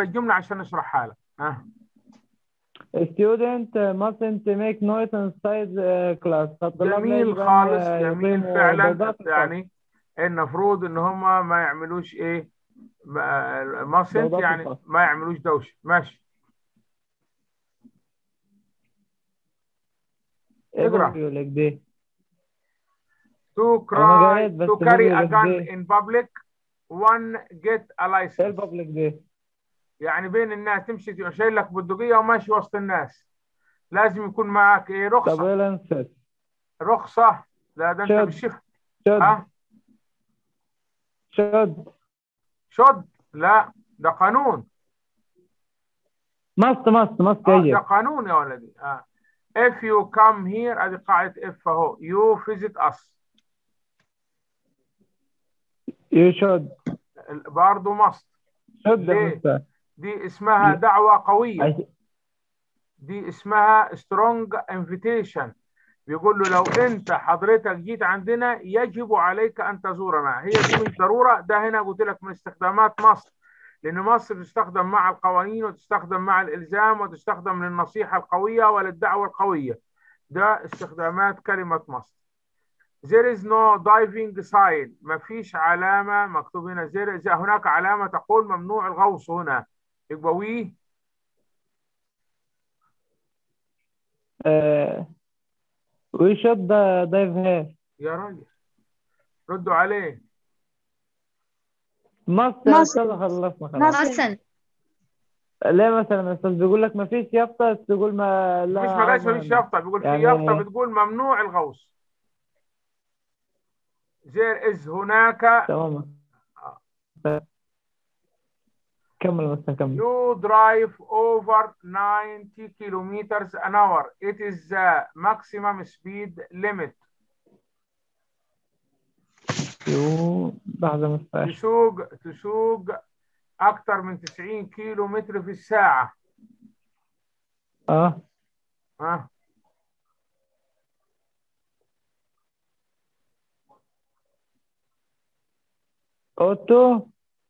الجملة عشان نشرحها لك ها student mustn't make noise inside the class فالطلاب لا جميل يجب أن خالص جميل يقيموا فعلا ضوضاء في الفصل. يعني المفروض ان هم ما يعملوش ايه ماسنت ضوضاء في يعني الفصل. ما يعملوش دوشه ماشي إيه اقرأ. بيقول لك دي to أنا cry قريت بس to carry a بقول لك gun دي. in public one get a ايه license البابليك دي يعني بين الناس تمشي شايل لك بندقية وماشي وسط الناس لازم يكون معك ايه رخصة surveillance رخصة لا ده انت شد. بالشفت should ها should شد لا ده قانون must must must آه ده يجب قانون يا ولدي آه. if you come here ادي قاعدة if اهو you visit us you should برضه must should ليه؟ must دي اسمها ليه؟ دعوة قوية عش- دي اسمها strong invitation بيقول له لو انت حضرتك جيت عندنا يجب عليك ان تزورنا هي دي مش ضرورة ده هنا قلت لك من استخدامات مصر لان مصر تستخدم مع القوانين وتستخدم مع الالزام وتستخدم للنصيحة القوية وللدعوة القوية ده استخدامات كلمة مصر There is no diving sign ما فيش علامة مكتوب هنا there is هناك علامة تقول ممنوع الغوص هنا يبقى وي آه، we should uh, dive here يا راجل ردوا عليه must must. أستاذ خلصنا خلاص مثلا ليه مثلا يا أستاذ بيقول لك ما فيش يافطة تقول ما لا مش ما قالش عمر. مفيش يافطة بيقول في يعني- يافطة بتقول ممنوع الغوص there is هناك تمام كمل مثلا كمل you drive over 90 kilometers an hour it is the maximum speed limit يو لحظة ما اسمعش تسوق تسوق أكثر من 90 كيلو متر في الساعة اه ها اوتو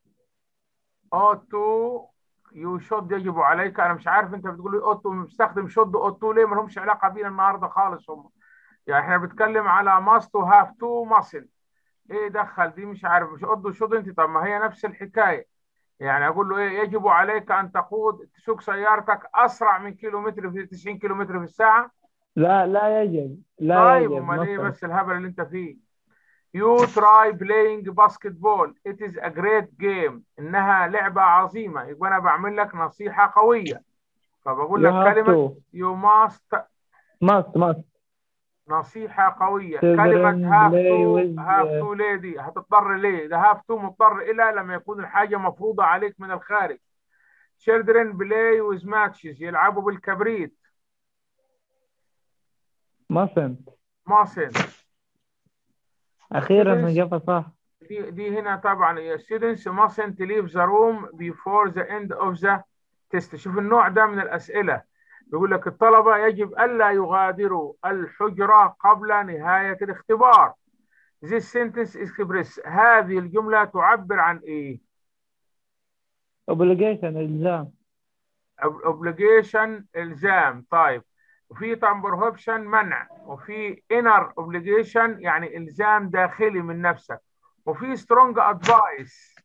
اوتو يو شود يجب عليك انا مش عارف انت بتقول لي اوتو بستخدم شود اوتو ليه ما لهمش علاقه بينا النهارده خالص هم يعني احنا بنتكلم على ماست وهاف تو ماسل ايه دخل دي مش عارف مش اوتو شود انت طب ما هي نفس الحكايه يعني اقول له ايه يجب عليك ان تقود تسوق سيارتك اسرع من كيلومتر في 90 كيلومتر في الساعه لا لا يجب لا طيب يجب امال ايه مثلا بس الهبل اللي انت فيه You try playing basketball. It is a great game. إنها لعبة عظيمة. يبقى أنا بعمل لك نصيحة قوية. فبقول you لك have كلمة to you must must must نصيحة قوية. Children كلمة have play to with, have uh, to ليه دي هتضطر ليه؟ ده have to مضطر إلى لما يكون الحاجة مفروضة عليك من الخارج. Children play with matches. يلعبوا بالكبريت. mustn't mustn't. أخيرا Students- إجابة صح دي دي هنا طبعا students mustn't leave the room before the end of the test شوف النوع ده من الأسئلة بيقول لك الطلبة يجب ألا يغادروا الحجرة قبل نهاية الاختبار This sentence express هذه الجملة تعبر عن إيه؟ obligation إلزام obligation إلزام طيب وفي طبعا prohibition منع وفي inner obligation يعني إلزام داخلي من نفسك وفي strong advice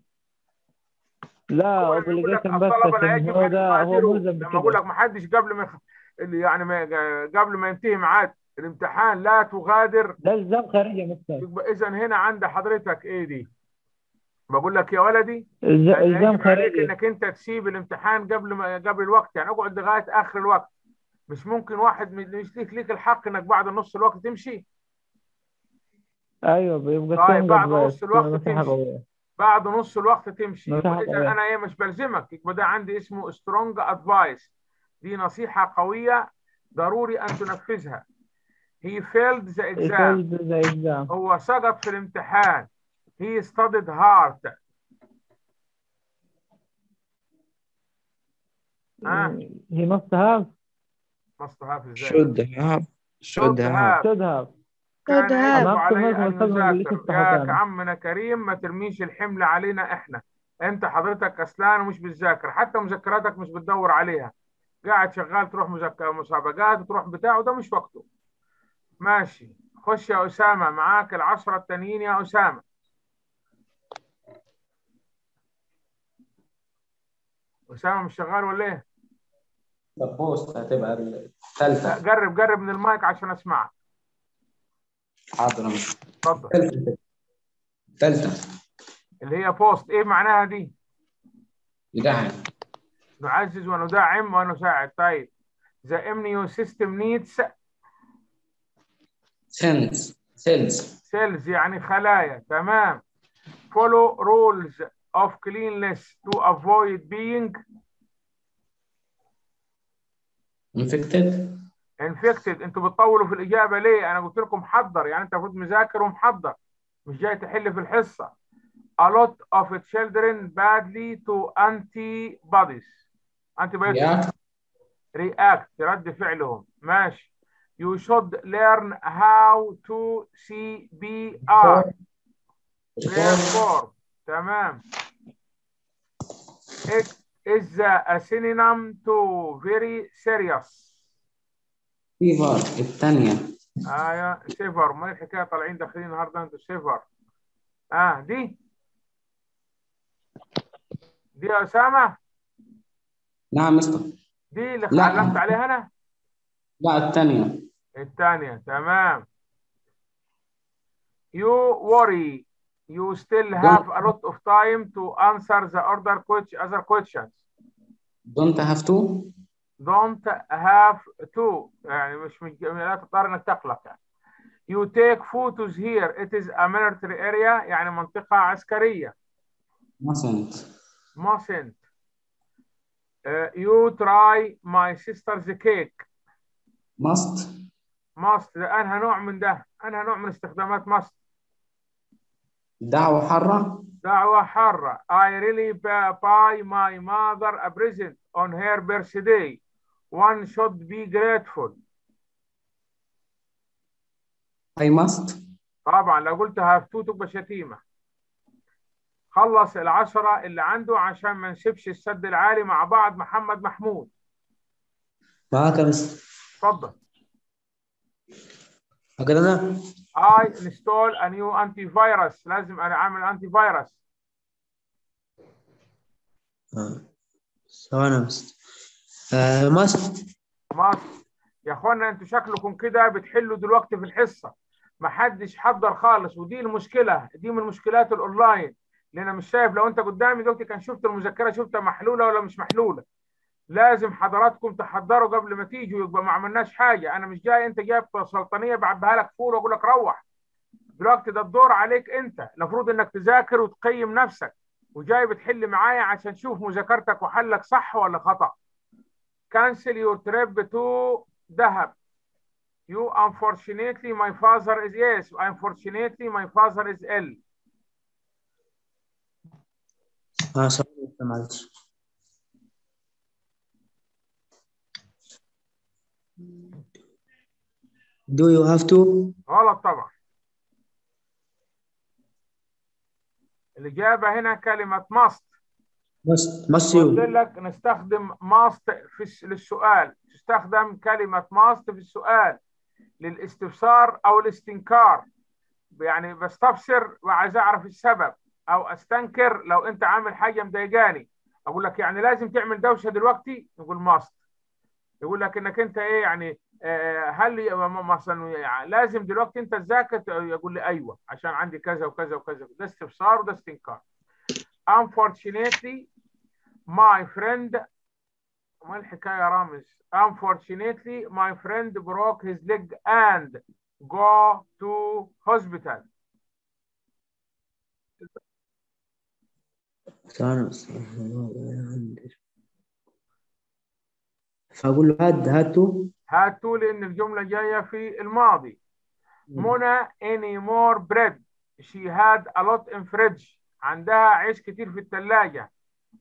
لا هو بيقول لك obligation بس الطلبة لا عشان يجب هو أن ده هو يغادروا. ملزم لما اقول لك بكده ما حدش قبل ما يخ- اللي يعني ما قبل ما ينتهي ميعاد الامتحان لا تغادر ده إلزام خارجي مستر يبقى اذا هنا عند حضرتك ايه دي؟ بقول لك يا ولدي إلز- أنا إلزام يجب عليك خارجي انك انت تسيب الامتحان قبل ما قبل الوقت يعني اقعد لغايه اخر الوقت مش ممكن واحد من- مش ليك ليك الحق انك بعد نص الوقت تمشي أيوه بيبقى طيب، strong بعد advice. نص الوقت نصيحة تمشي. قوية. بعد نص الوقت تمشي نصيحة يبقى اذا قوية. انا ايه مش بلزمك يبقى ده عندي اسمه سترونج ادفايس دي نصيحه قويه ضروري ان تنفذها he failed the It exam failed the exam. هو سقط في الامتحان he studied hard آه. He must have must have ازاي should have should have should have كان Should يجب have. علي أنا ان أكتب مثلا يذاكر بالاسم يا تاني. عمنا كريم ما ترميش الحمل علينا احنا انت حضرتك كسلان ومش بتذاكر حتى مذكراتك مش بتدور عليها قاعد شغال تروح مذكر مسابقات وتروح بتاع وده مش وقته ماشي خش يا أسامة معاك العشرة التانيين يا أسامة أسامة مش شغال ولا إيه؟ البوست هتبقى لا، الثالثة قرب قرب من المايك عشان أسمعك حاضر يا مستر. اتفضل الثالثة الثالثة اللي هي بوست إيه معناها دي؟ يدعم نعزز وندعم ونساعد طيب The immune system needs سيلز سيلز cells يعني خلايا تمام follow rules of cleanliness to avoid being انفكتد infected انتوا بتطولوا في الإجابة ليه؟ أنا قلت لكم حضر يعني أنت المفروض مذاكر ومحضر مش جاي تحل في الحصة A lot of children badly to antibodies antibiotics react رد فعلهم ماشي you should learn how to CPR therefore تمام it is a synonym to very serious فيفر الثانية ايوه سيفر ما الحكايه طالعين داخلين النهارده انتوا سيفر اه دي دي يا اسامه نعم مستر دي اللي لا. علمت عليها انا لا الثانية الثانيه تمام you worry you still have a lot of time to answer the order question other questions دونت هاف تو don't have to يعني مش مش لا تضطر انك تقلق يعني you take photos here it is a military area يعني منطقة عسكرية mustn't mustn't Uh, you try my sister's cake must must ده انهى نوع من ده انهى نوع من استخدامات must دعوة حرة دعوة حارة I really bu- buy my mother a present on her birthday one should be grateful I must طبعا لو قلت have to تبقى شتيمة خلص العشرة اللي عنده عشان ما نسيبش السد العالي مع بعض محمد محمود معاك يا مستر اتفضل أقول أنا I install a new antivirus لازم انا اعمل انتي فيروس آه. ثواني يا مستر آه ماست مصر يا اخوانا انتوا شكلكم كده بتحلوا دلوقتي في الحصه ما حدش حضر خالص ودي المشكله دي من مشكلات الاونلاين لان انا مش شايف لو انت قدامي دلوقتي كان شفت المذكره شفتها محلوله ولا مش محلوله لازم حضراتكم تحضروا قبل ما تيجوا يبقى ما عملناش حاجه انا مش جاي انت جايب سلطانيه بعبيها لك فول واقول لك روح دلوقتي ده الدور عليك انت المفروض انك تذاكر وتقيم نفسك وجاي بتحل معايا عشان تشوف مذاكرتك وحلك صح ولا خطأ cancel your trip to دهب you unfortunately my father is yes unfortunately my father is ill آه ثواني بس معلش Do you have to? غلط طبعا الإجابة هنا كلمة must Must must قلت you? لك نستخدم must في الس- للسؤال تستخدم كلمة must في السؤال للاستفسار أو الاستنكار يعني بستفسر وعايز أعرف السبب أو أستنكر لو أنت عامل حاجة مضايقاني أقول لك يعني لازم تعمل دوشة دلوقتي نقول must يقول لك انك انت ايه يعني آه، هل ي- م- مثلا يعني لازم دلوقتي انت تذاكر يقول لي ايوه عشان عندي كذا وكذا وكذا ده استفسار وده استنكار unfortunately my friend ما الحكايه يا رامز unfortunately my friend broke his leg and go to hospital ثواني بس فأقول له هاد هاد to هاتوا لان الجمله جايه في الماضي منى any more bread she had a lot in fridge عندها عيش كتير في الثلاجه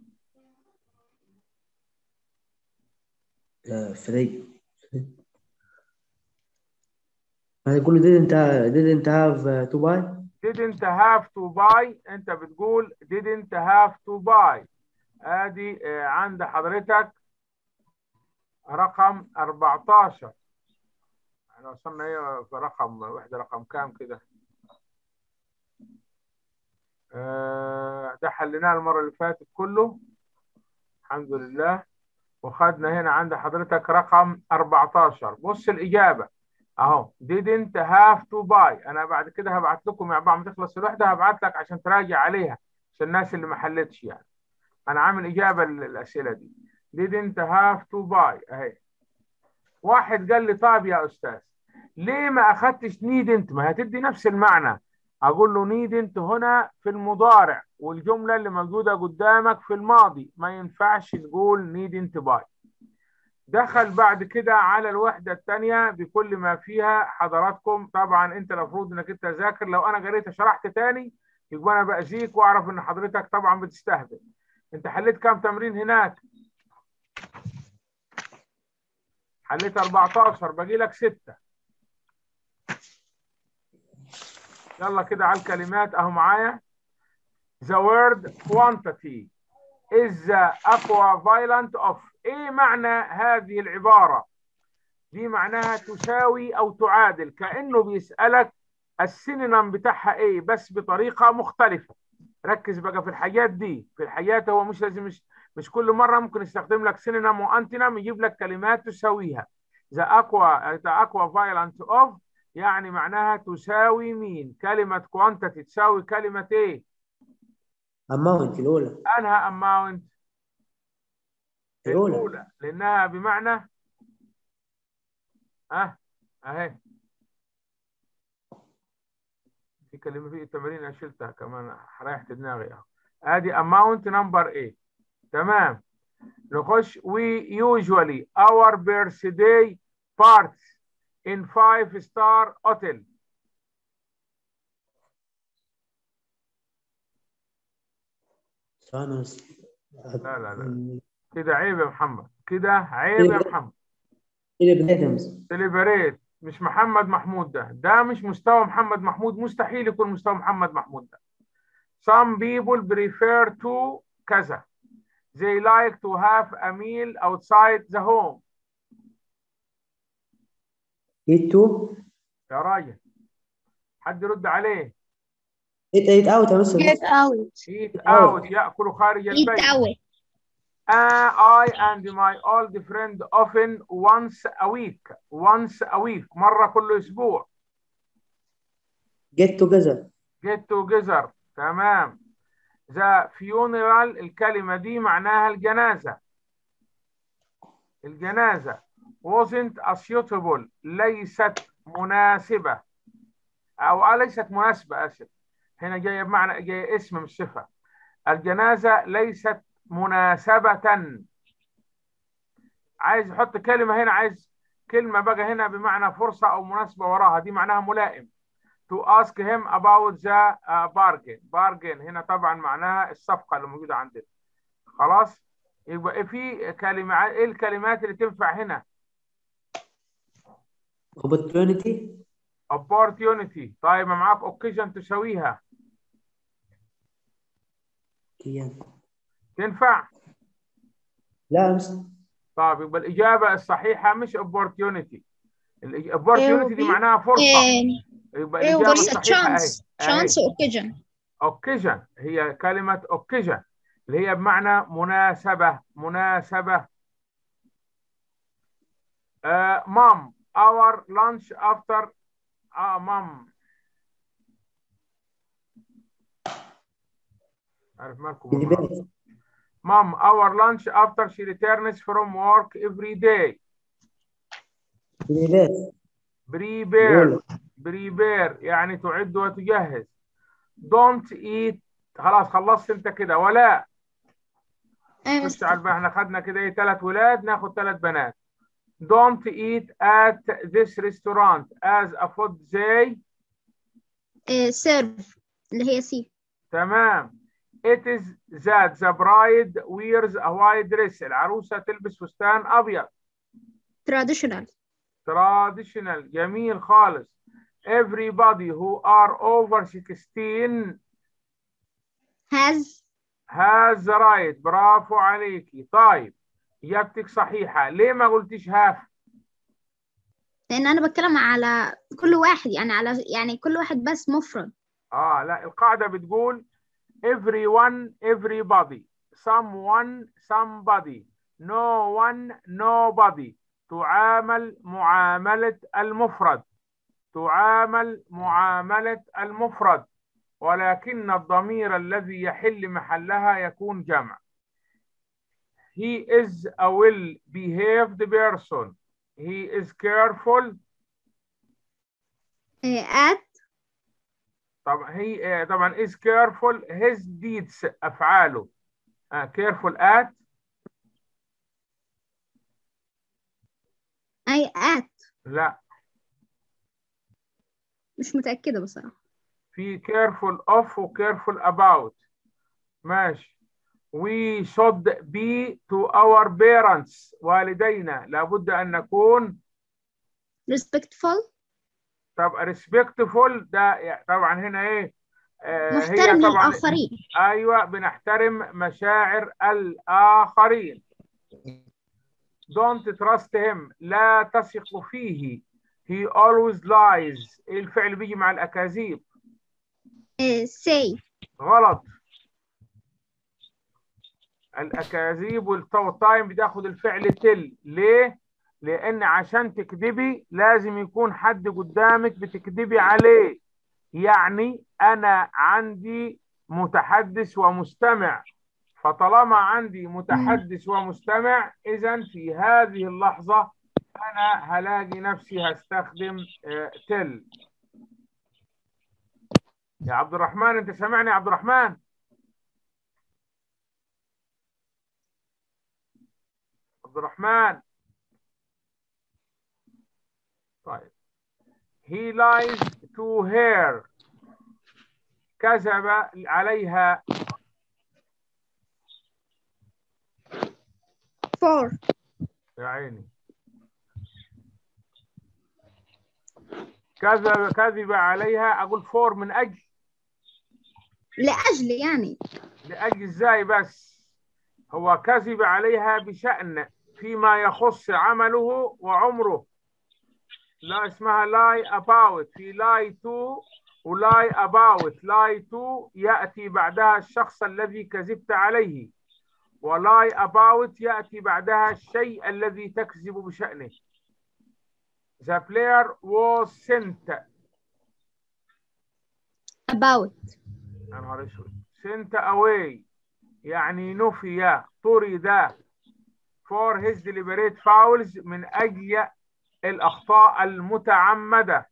آه، فري هيقول له didn't didn't have uh, to buy didn't have to buy انت بتقول didn't have to buy ادي آه، عند حضرتك رقم 14 احنا وصلنا ايه في رقم وحده رقم كام كده آه، ده حليناه المره اللي فاتت كله الحمد لله وخدنا هنا عند حضرتك رقم 14 بص الاجابه اهو didn't have to buy انا بعد كده هبعت لكم يا بعد ما تخلص الوحده هبعت لك عشان تراجع عليها عشان الناس اللي ما حلتش يعني انا عامل اجابه للاسئله دي didn't have to buy اهي واحد قال لي طيب يا استاذ ليه ما اخدتش needn't ما هتدي نفس المعنى اقول له needn't هنا في المضارع والجمله اللي موجوده قدامك في الماضي ما ينفعش تقول needn't buy دخل بعد كده على الوحده الثانيه بكل ما فيها حضراتكم طبعا انت المفروض انك انت ذاكر لو انا قريت شرحت تاني يبقى انا باذيك واعرف ان حضرتك طبعا بتستهبل انت حليت كام تمرين هناك حليت 14 باقي لك 6 يلا كده على الكلمات اهو معايا the word quantity is the equivalent of ايه معنى هذه العبارة دي معناها تساوي او تعادل كأنه بيسألك السينونيم بتاعها ايه بس بطريقة مختلفة ركز بقى في الحاجات دي في الحاجات هو مش لازم مش, مش كل مرة ممكن يستخدم لك سينونيم وانتونيم يجيب لك كلمات تساويها the aqua the equivalent of يعني معناها تساوي مين كلمة quantity تساوي كلمة ايه amount الأولى انها amount الأولى الأولى لأنها بمعنى أه أهي في كلمة في التمارين أنا شلتها كمان ريحت دماغي أهو أدي amount number A تمام نخش we usually our birthday parties in five star hotel ثواني بس لا لا لا كده عيب يا محمد كده عيب يا محمد celebrate سيليبريت مش محمد محمود ده ده مش مستوى محمد محمود مستحيل يكون مستوى محمد محمود ده some people prefer to كذا they like to have a meal outside the home eat to يا راجل حد يرد عليه eat eat out يا مستر Get out. eat out يأكل خارج Eat البيت out. Uh, I and my old friend often once a week once a week مرة كل أسبوع get together get together تمام the funeral الكلمة دي معناها الجنازة الجنازة wasn't a suitable ليست مناسبة أو ليست مناسبة آسف هنا جاية بمعنى جاية اسم مش صفة الجنازة ليست مناسبة عايز احط كلمة هنا عايز كلمة بقى هنا بمعنى فرصة أو مناسبة وراها دي معناها ملائم to ask him about the uh, bargain bargain هنا طبعا معناها الصفقة اللي موجودة عندنا خلاص يبقى في كلمة ايه الكلمات اللي تنفع هنا opportunity opportunity طيب ما معاك occasion تساويها كيان تنفع لا يا مستر طيب يبقى الإجابة الصحيحة مش opportunity ال- opportunity دي وفي- معناها فرصة And يبقى ايه الإجابة وبس الصحيحة chance. أهي أهي. Chance occasion. occasion هي كلمة occasion اللي هي بمعنى مناسبة مناسبة آه mom our lunch after اه mom عارف مالكم والله. debate mom our lunch after she returns from work every day debate prepare prepare يعني تعد وتجهز don't eat خلاص خلصت انت كده ولا ايه خش على البحر احنا خدنا كده ايه ثلاث ولاد ناخد ثلاث بنات don't eat at this restaurant as a food they سيرف اللي هي سي تمام it is that the bride wears a white dress العروسة تلبس فستان أبيض traditional traditional جميل خالص everybody who are over 16 has has the right برافو عليكي طيب اجابتك صحيحة ليه ما قلتيش هاف لان انا بتكلم على كل واحد يعني على يعني كل واحد بس مفرد اه لا القاعدة بتقول everyone everybody someone somebody no one nobody تعامل معاملة المفرد تعامل معاملة المفرد ولكن الضمير الذي يحل محلها يكون جمع he is a well behaved person he is careful آه، at طبعا هي طبعا is careful his deeds افعاله آه careful at اي at لا مش متأكدة بصراحة في careful of و careful about ماشي we should be to our parents والدينا لابد ان نكون respectful طب respectful ده يعني طبعا هنا ايه آه محترم هي طبعا للآخرين ايوه بنحترم مشاعر الاخرين don't trust him لا تثق فيه he always lies ايه الفعل بيجي مع الاكاذيب آه، say غلط الاكاذيب والتايم بتاخد الفعل تل ليه لان عشان تكذبي لازم يكون حد قدامك بتكذبي عليه يعني انا عندي متحدث ومستمع فطالما عندي متحدث ومستمع اذا في هذه اللحظة انا هلاقي نفسي هستخدم آه، تل يا عبد الرحمن انت سامعني يا عبد الرحمن عبد الرحمن طيب he lies to her كذب عليها for يا عيني كذب كذب عليها اقول فور من اجل لأجل يعني لأجل ازاي بس هو كذب عليها بشأن فيما يخص عمله وعمره لا اسمها lie about في lie to و lie about lie to يأتي بعدها الشخص الذي كذبت عليه و lie about يأتي بعدها الشيء الذي تكذب بشأنه The player was sent about يا نهار اسود sent away يعني نفي طرد for his deliberate fouls من اجل الاخطاء المتعمده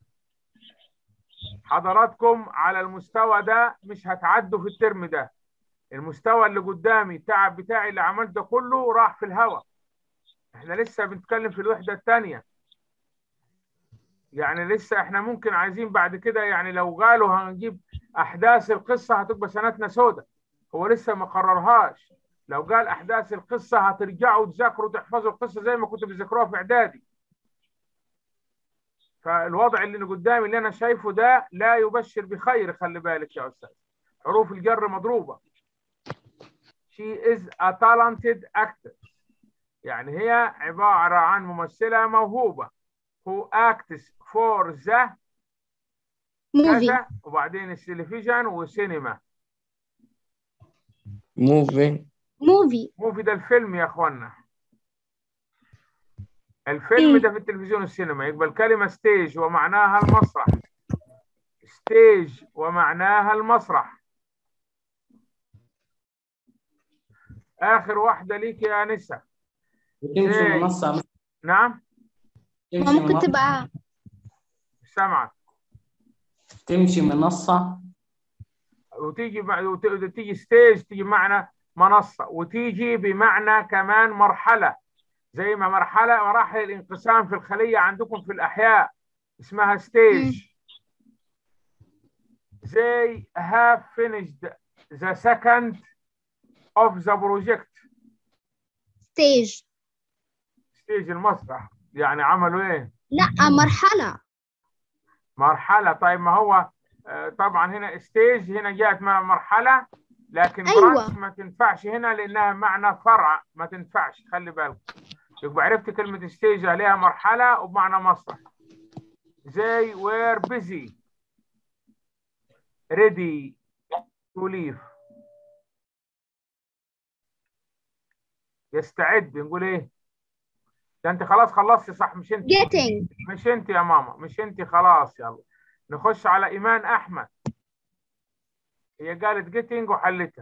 حضراتكم على المستوى ده مش هتعدوا في الترم ده المستوى اللي قدامي التعب بتاعي اللي عملته كله راح في الهواء احنا لسه بنتكلم في الوحده الثانيه يعني لسه احنا ممكن عايزين بعد كده يعني لو قالوا هنجيب احداث القصه هتبقى سنتنا سودة هو لسه ما قررهاش لو قال احداث القصه هترجعوا تذاكروا تحفظوا القصه زي ما كنتوا بتذاكروها في اعدادي فالوضع اللي قدامي اللي انا شايفه ده لا يبشر بخير خلي بالك يا استاذ حروف الجر مضروبه she is a talented actor يعني هي عباره عن ممثله موهوبه who acts for the movie كذا وبعدين التلفزيون وسينما movie movie موفي ده الفيلم يا اخوانا الفيلم ده في التلفزيون والسينما يبقى الكلمة ستيج ومعناها المسرح ستيج ومعناها المسرح آخر واحدة ليك يا نسا وتمشي إيه. منصة نعم تمشي ممكن منصة تبقى سامعك تمشي منصة وتيجي مع... وت- وتيجي ستيج تيجي بمعنى منصة وتيجي بمعنى كمان مرحلة زي ما مرحلة مراحل الانقسام في الخلية عندكم في الأحياء اسمها ستيج They have finished the second of the project stage ستيج المسرح يعني عملوا ايه؟ لا مرحلة مرحلة طيب ما هو آه، طبعا هنا ستيج هنا جاءت مع مرحلة لكن أيوة. برانش ما تنفعش هنا لأنها معنى فرع ما تنفعش خلي بالك يبقى عرفت كلمة ستيج عليها مرحلة وبمعنى مسرح زي were busy ready to leave يستعد نقول ايه ده انت خلاص خلصتي صح مش انت getting مش انت يا ماما مش انت خلاص يلا نخش على ايمان احمد هي قالت جيتنج وحلتها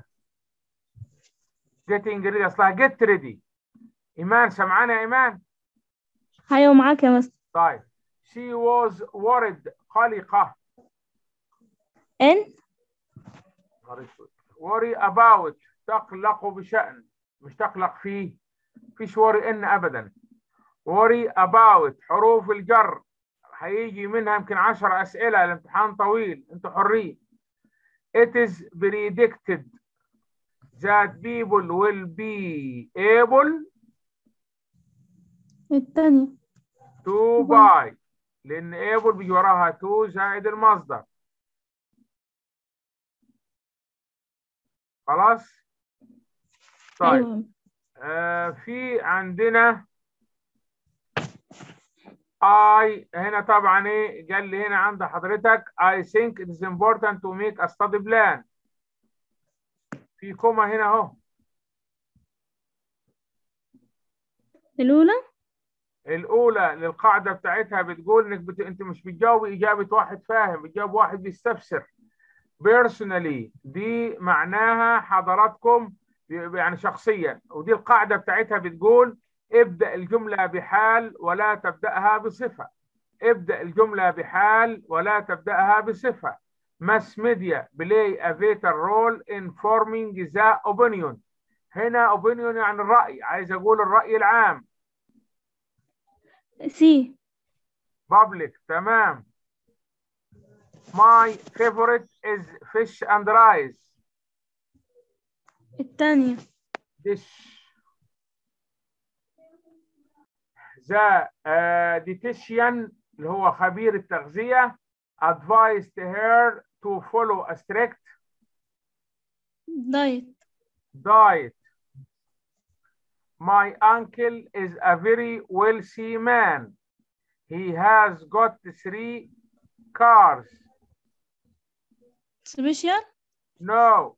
جيتنج ريدي اصلها جيت ريدي ايمان سمعانا يا ايمان ايوه معاك يا مستر طيب she was worried قلقة ان worry about تقلق بشأن مش تقلق فيه فيش worry ان ابدا worry about حروف الجر هيجي منها يمكن 10 اسئله الامتحان طويل انتوا حرين it is predicted that people will be able التانية to buy لان able بيجي وراها to زائد المصدر خلاص طيب ايوه آه في عندنا I هنا طبعا ايه قال لي هنا عند حضرتك I think it is important to make a study plan في كوما هنا اهو الأولى الأولى للقاعدة بتاعتها بتقول إنك بت... أنت مش بتجاوب إجابة واحد فاهم بتجاوب واحد بيستفسر personally دي معناها حضراتكم يعني شخصيا ودي القاعدة بتاعتها بتقول ابدأ الجملة بحال ولا تبدأها بصفة ابدأ الجملة بحال ولا تبدأها بصفة mass media play a vital role in forming the opinion هنا opinion يعني الرأي عايز أقول الرأي العام سي public تمام my favorite is fish and rice التانية dish the uh, dietitian اللي هو خبير التغذية advised her to follow a strict دايت diet my uncle is a very wealthy man he has got three cars سبيشال No.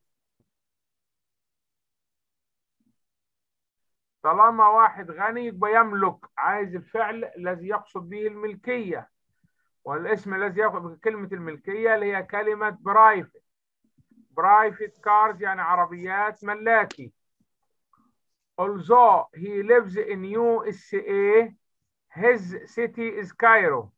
طالما واحد غني يبقى يملك عايز الفعل الذي يقصد به الملكية والاسم الذي يقصد بكلمة الملكية اللي هي كلمة برايفت برايفت كارز يعني عربيات ملاكي although he lives in USA his city is Cairo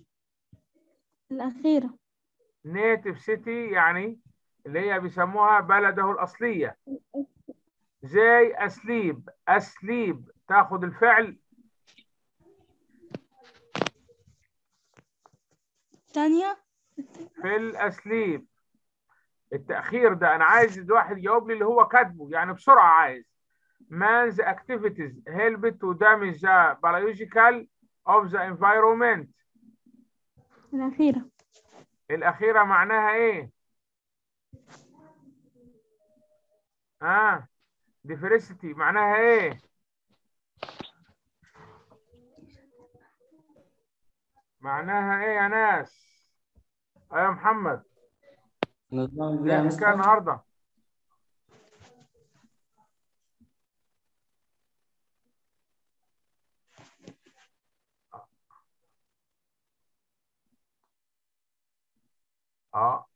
الأخيرة native city يعني اللي هي بيسموها بلده الأصلية زي أسليب أسليب تاخد الفعل التانية في الأسليب التأخير ده أنا عايز الواحد يجاوب لي اللي هو كاتبه يعني بسرعة عايز man's activities help to damage the biological of the environment الأخيرة الأخيرة معناها إيه؟ آه diversity معناها إيه؟ معناها إيه يا ناس؟ أيوة يا محمد نظام دي بيها حكاية مستر النهاردة اه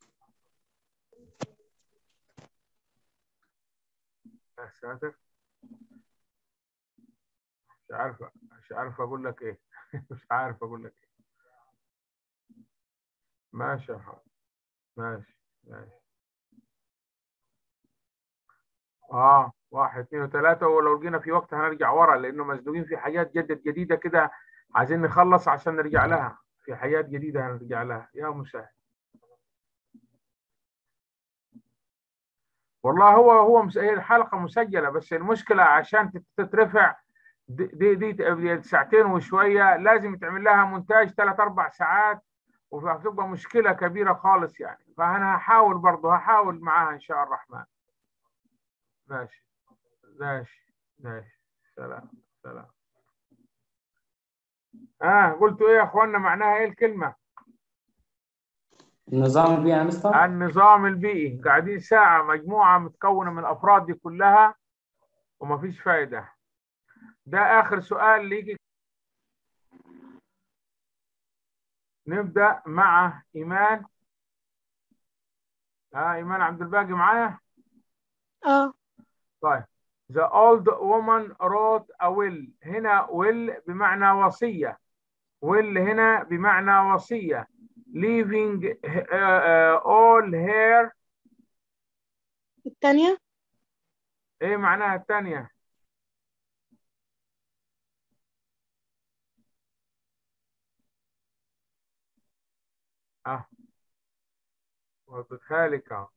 يا ساتر مش عارف مش عارف اقول لك ايه مش عارف اقول لك ايه ماشي يا حاج ماشي ماشي اه واحد اثنين وثلاثة ولو لقينا في وقت هنرجع ورا لأنه مزنوقين في حاجات جدد جديدة كده عايزين نخلص عشان نرجع لها في حاجات جديدة هنرجع لها يا مسهل والله هو هو مس... هي الحلقة مسجلة بس المشكلة عشان تت- تترفع دي دي, دي ساعتين وشوية لازم يتعمل لها مونتاج ثلاث أربع ساعات وهتبقى مشكلة كبيرة خالص يعني فأنا هحاول برضه هحاول معاها إن شاء الرحمن ماشي ماشي ماشي سلام سلام آه قلتوا إيه يا إخوانا معناها إيه الكلمة؟ النظام البيئي يا مستر النظام البيئي قاعدين ساعة مجموعة متكونة من الأفراد دي كلها ومفيش فايدة ده آخر سؤال ليكي نبدأ مع إيمان ها إيمان عبد الباقي معايا اه طيب The old woman wrote a will هنا will بمعنى وصية will هنا بمعنى وصية leaving uh, uh, all her التانية ايه معناها الثانية اه وضحها لك اهو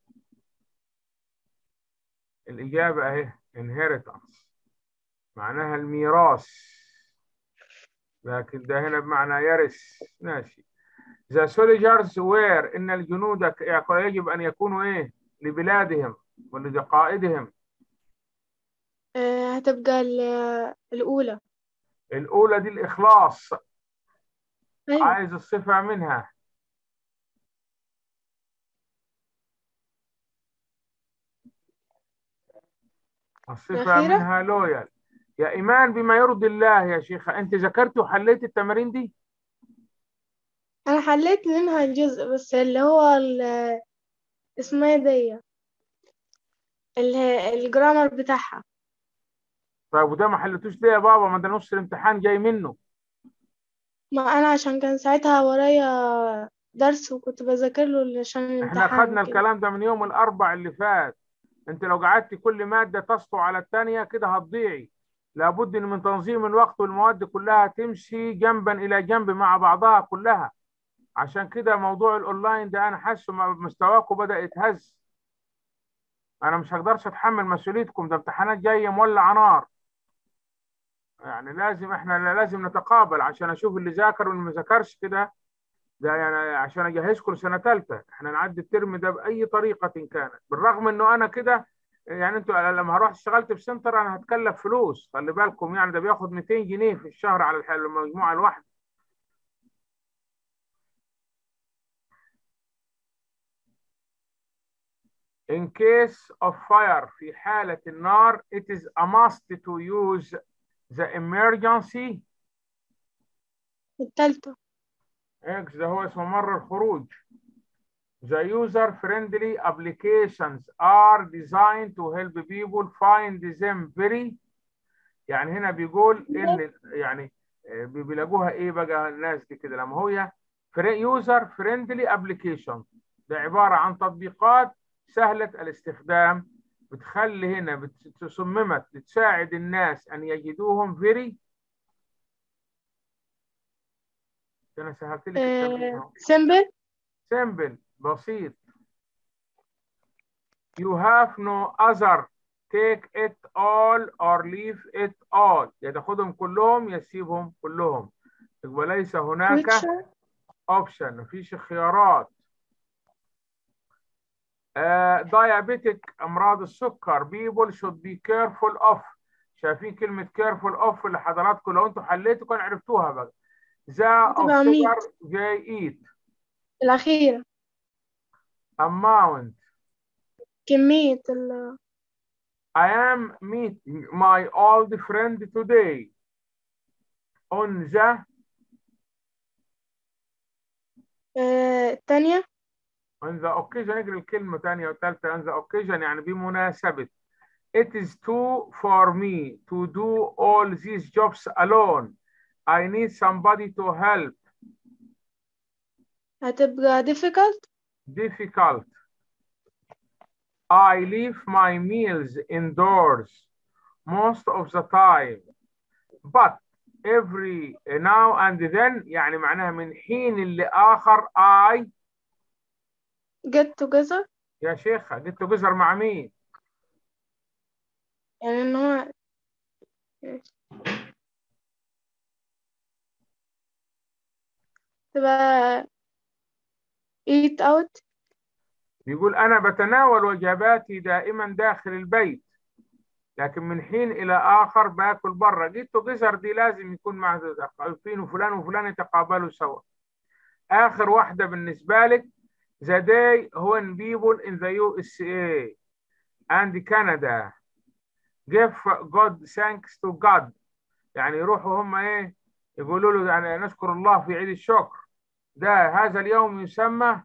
الإجابة اهي inheritance معناها الميراث لكن ده هنا بمعنى يرث ماشي The soldiers were إن الجنود يجب أن يكونوا إيه لبلادهم ولقائدهم آه هتبقى ال- الأولى الأولى دي الإخلاص أيوة عايز الصفة منها الصفة الأخيرة؟ منها لويال يا إيمان بما يرضي الله يا شيخة أنت ذكرت وحليت التمارين دي أنا حليت منها الجزء بس اللي هو ال- اسمها إيه دي اللي الجرامر بتاعها طيب وده ما حلتوش ليه يا بابا ما ده نص الامتحان جاي منه ما أنا عشان كان ساعتها ورايا درس وكنت بذاكر له عشان احنا الامتحان خدنا وكده. الكلام ده من يوم الأربع اللي فات انت لو قعدت كل مادة تسطو على الثانية كده هتضيعي لابد إن من تنظيم الوقت والمواد كلها تمشي جنبا إلى جنب مع بعضها كلها عشان كده موضوع الأونلاين ده أنا حاسه م- مستواكم بدأ يتهز أنا مش هقدرش أتحمل مسؤوليتكم ده امتحانات جاية مولعة نار يعني لازم احنا لازم نتقابل عشان اشوف اللي ذاكر واللي ما ذاكرش كده ده يعني عشان اجهزكم لسنه ثالثه احنا نعدي الترم ده باي طريقه كانت بالرغم انه انا كده يعني انتوا لما هروح اشتغلت في سنتر انا هتكلف فلوس خلي بالكم يعني ده بياخد 200 جنيه في الشهر على الح- المجموعه الواحده In case of fire في حالة النار it is a must to use the emergency التالتة X ده هو اسمه ممر الخروج. The user friendly applications are designed to help people find them very يعني هنا بيقول ان يعني آه، بي- بيلاقوها ايه بقى الناس دي كده لما هي يوزر فريندلي ابلكيشن ده عباره عن تطبيقات سهله الاستخدام بتخلي هنا بت- صممت بتساعد الناس ان يجدوهم فيري انا سهلت لك التمرين اهو سمبل simple بسيط you have no other take it all or leave it all يا تاخدهم كلهم يا تسيبهم كلهم يبقى ليس هناك كويتشر option مفيش خيارات آه diabetic امراض السكر people should be careful of شايفين كلمة careful of اللي حضراتكم لو انتوا حليتوا كان عرفتوها بقى the of هتبقى ميت. sugar they eat الأخيرة amount كمية ال I am meeting my old friend today on the آه، التانية on the occasion اقرا الكلمة ثانية وثالثة on the occasion يعني بمناسبة It is too for me to do all these jobs alone. I need somebody to help. هتبقى difficult Difficult. I leave my meals indoors most of the time. But every now and then يعني معناها من حين لآخر I get together يا شيخة جيت جزر مع مين؟ يعني إن هو تبقى eat out بيقول أنا بتناول وجباتي دائما داخل البيت لكن من حين إلى آخر باكل بره جيت جزر دي لازم يكون مع فين وفلان وفلان يتقابلوا سوا آخر واحدة بالنسبة لك the day when people in the USA and Canada give God thanks to God يعني يروحوا هم ايه يقولوا له يعني نشكر الله في عيد الشكر ده هذا اليوم يسمى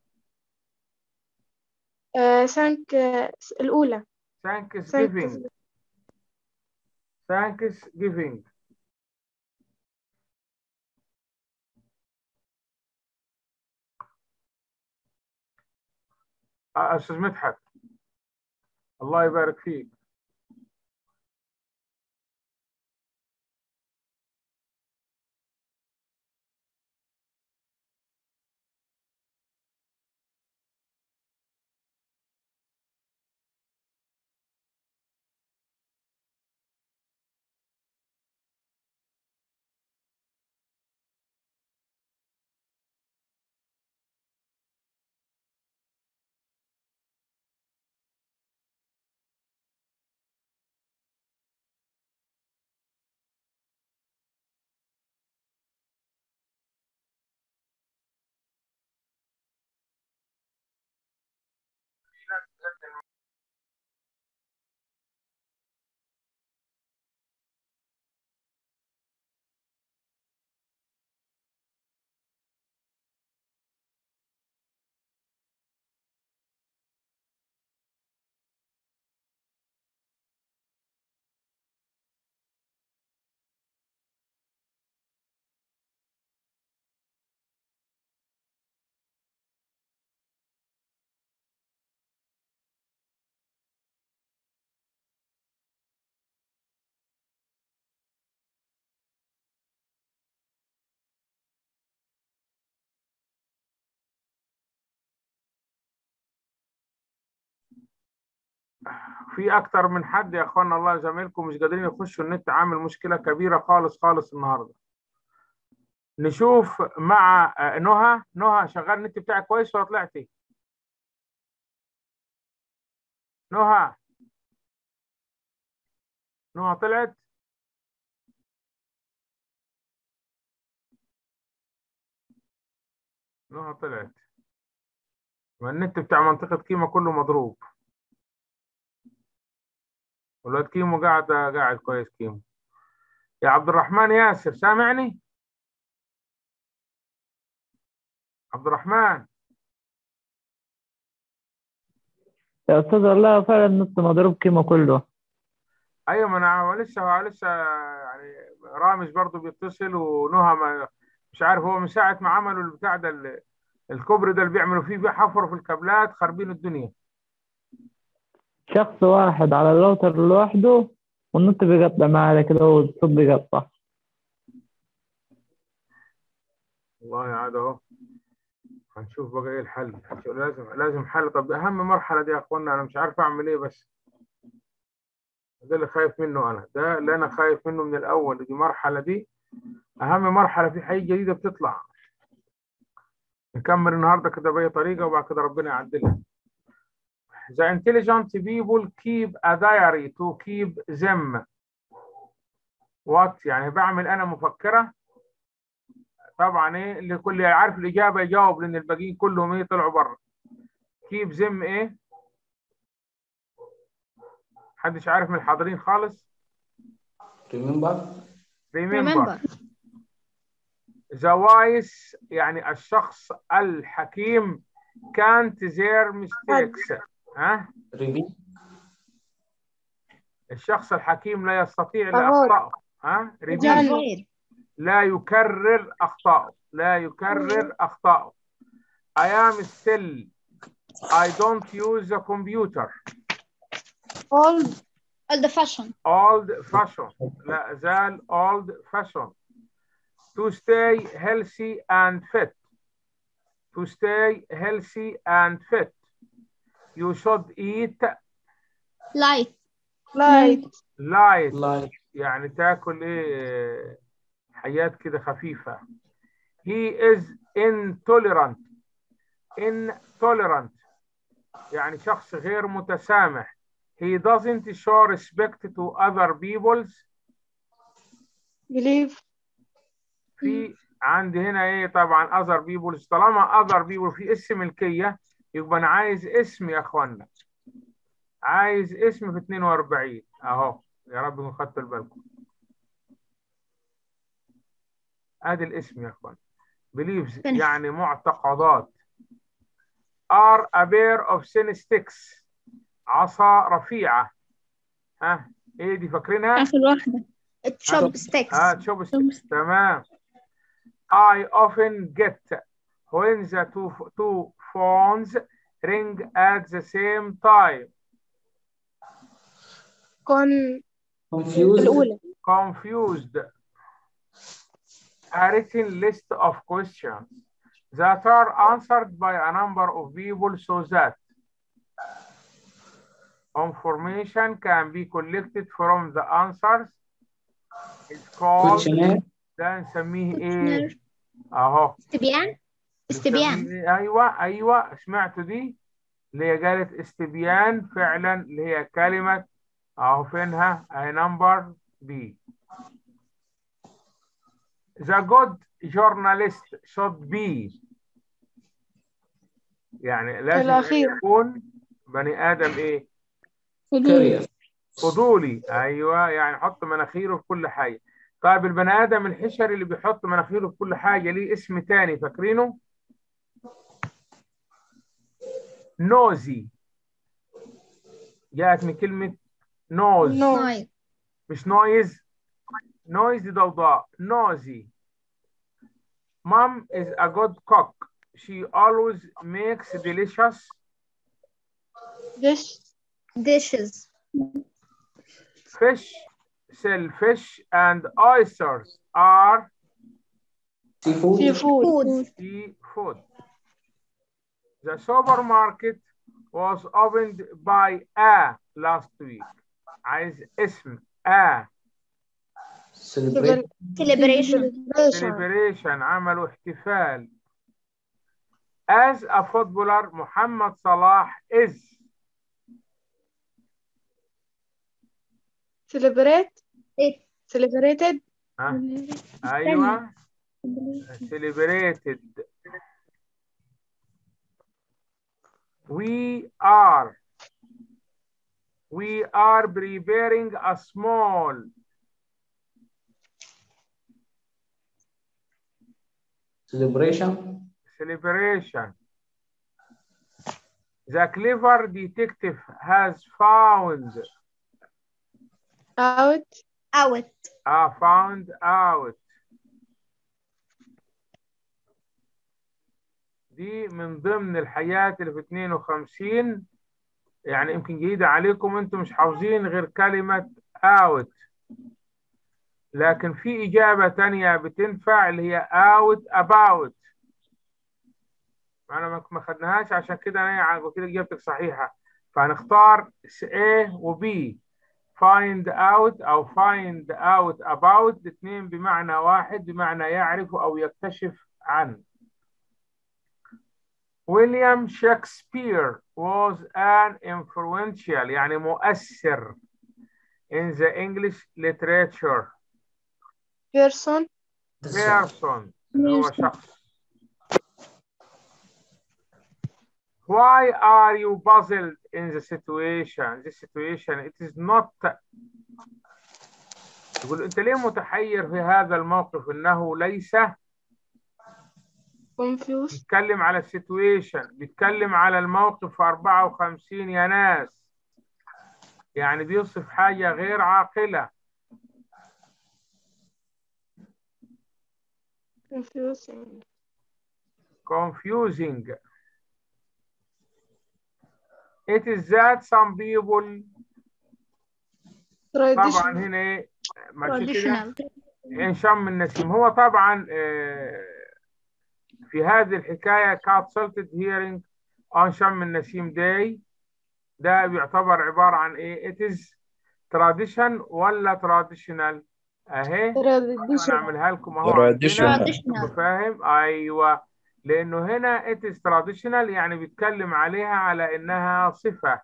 آه thank آه الأولى Thanksgiving Thanksgiving آه، أستاذ مدحت الله يبارك فيك في اكتر من حد يا اخوانا الله زميلكم مش قادرين يخشوا النت عامل مشكله كبيره خالص خالص النهارده نشوف مع آه، نهى نهى شغال النت بتاعك كويس ولا طلعتي نهى نهى طلعت نهى طلعت والنت بتاع منطقة كيما كله مضروب والواد كيمو قاعد قاعد كويس كيمو يا عبد الرحمن ياسر سامعني عبد الرحمن يا أستاذ والله فعلا النت مضروب كيما كله ايوه ما انا لسه لسه يعني رامز برضو بيتصل ونهى ما مش عارف هو من ساعه ما عملوا البتاع ده ال- الكوبري ده اللي بيعملوا فيه بيحفروا في الكابلات خاربين الدنيا شخص واحد على الراوتر لوحده والنت بيقطع معاه كده والصوت بيقطع والله عاد اهو هنشوف بقى ايه الحل هنشوف- لازم لازم حل طب اهم مرحله دي يا اخوانا انا مش عارف اعمل ايه بس ده اللي خايف منه انا ده اللي انا خايف منه من الاول دي مرحله دي اهم مرحله في حاجه جديده بتطلع نكمل النهارده كده باي طريقه وبعد كده ربنا يعدلها The intelligent people keep a diary to keep them what يعني بعمل انا مفكره طبعا ايه اللي كل عارف الاجابه يجاوب لان الباقيين كلهم ايه طلعوا بره keep them ايه محدش عارف من الحاضرين خالص remember remember remember the wise يعني الشخص الحكيم can't their mistakes ها repeat الشخص الحكيم لا يستطيع أهو. الاخطاء ها repeat. جاني. غير لا يكرر اخطائه لا يكرر اخطائه I am still I don't use the computer old old fashion old fashion لا زال old fashion to stay healthy and fit to stay healthy and fit you should eat light light light like يعني تاكل ايه حاجات كده خفيفة he is intolerant intolerant يعني شخص غير متسامح he doesn't show respect to other people's believe في عندي هنا ايه طبعا other people's طالما other people في اسم ملكية يبقى انا عايز اسم يا اخوانا عايز اسم في 42 اهو يا رب ما خدتوا بالكم ادي الاسم يا اخوان beliefs فين؟ يعني معتقدات are a pair of thin sticks عصا رفيعة ها ايه دي فاكرينها؟ آخر واحدة تشوب ستيكس اه تشوب تمام I often get when the two, two phones ring at the same time con confused الأولى confused a written list of questions that are answered by a number of people so that information can be collected from the answers it's called questionnaire ده نسميه ايه اهو استبيان استبيان نسميه- ايوه ايوه سمعتوا دي اللي هي قالت استبيان فعلا اللي هي كلمه اهو فينها اهي نمبر بي The good journalist should be يعني لازم الأخير. يكون بني آدم إيه؟ career فضولي أيوه يعني حط مناخيره في كل حاجة طيب البني آدم الحشري اللي بيحط مناخيره في كل حاجة ليه اسم تاني فاكرينه؟ نوزي جاءت من كلمة نوز نو نايس مش نويز نويز دي ضوضاء نوزي Mom is a good cook. She always makes delicious dish dishes fish. Shellfish and oysters are seafood seafood food seafood. The supermarket was opened by a last week. عايز اسم a celebrate celebration celebration عملوا احتفال as a footballer محمد صلاح is celebrate إيه؟ celebrated ها ايوه celebrated we are we are preparing a small celebration celebration the clever detective has found out out uh, found out دي من ضمن الحاجات اللي في 52 يعني يمكن جديدة عليكم انتم مش حافظين غير كلمة out لكن في إجابة تانية بتنفع اللي هي out about أنا ما- ما خدناهاش عشان كده أنا قلت لك إجابتك صحيحة فهنختار A و B find out أو find out about الاثنين بمعنى واحد بمعنى يعرف أو يكتشف عن William Shakespeare was an influential يعني مؤثر in the English literature person person اللي هو شخص Why are you puzzled in the situation? This situation it is not يقول أنت ليه متحير في هذا الموقف إنه ليس confused بيتكلم على السيتويشن بيتكلم على الموقف في 54 يا ناس يعني بيوصف حاجة غير عاقلة confusing confusing it is that some people طبعا tradition هنا ايه ماشي كده traditional انشم النسيم هو طبعا آه، في هذه الحكاية consulted hearing on شم النسيم day ده بيعتبر عبارة عن ايه it is tradition ولا traditional اهي انا tradition اعملها لكم اهو عندنا. Traditional. traditional فاهم ايوه لأنه هنا it is traditional يعني بيتكلم عليها على إنها صفة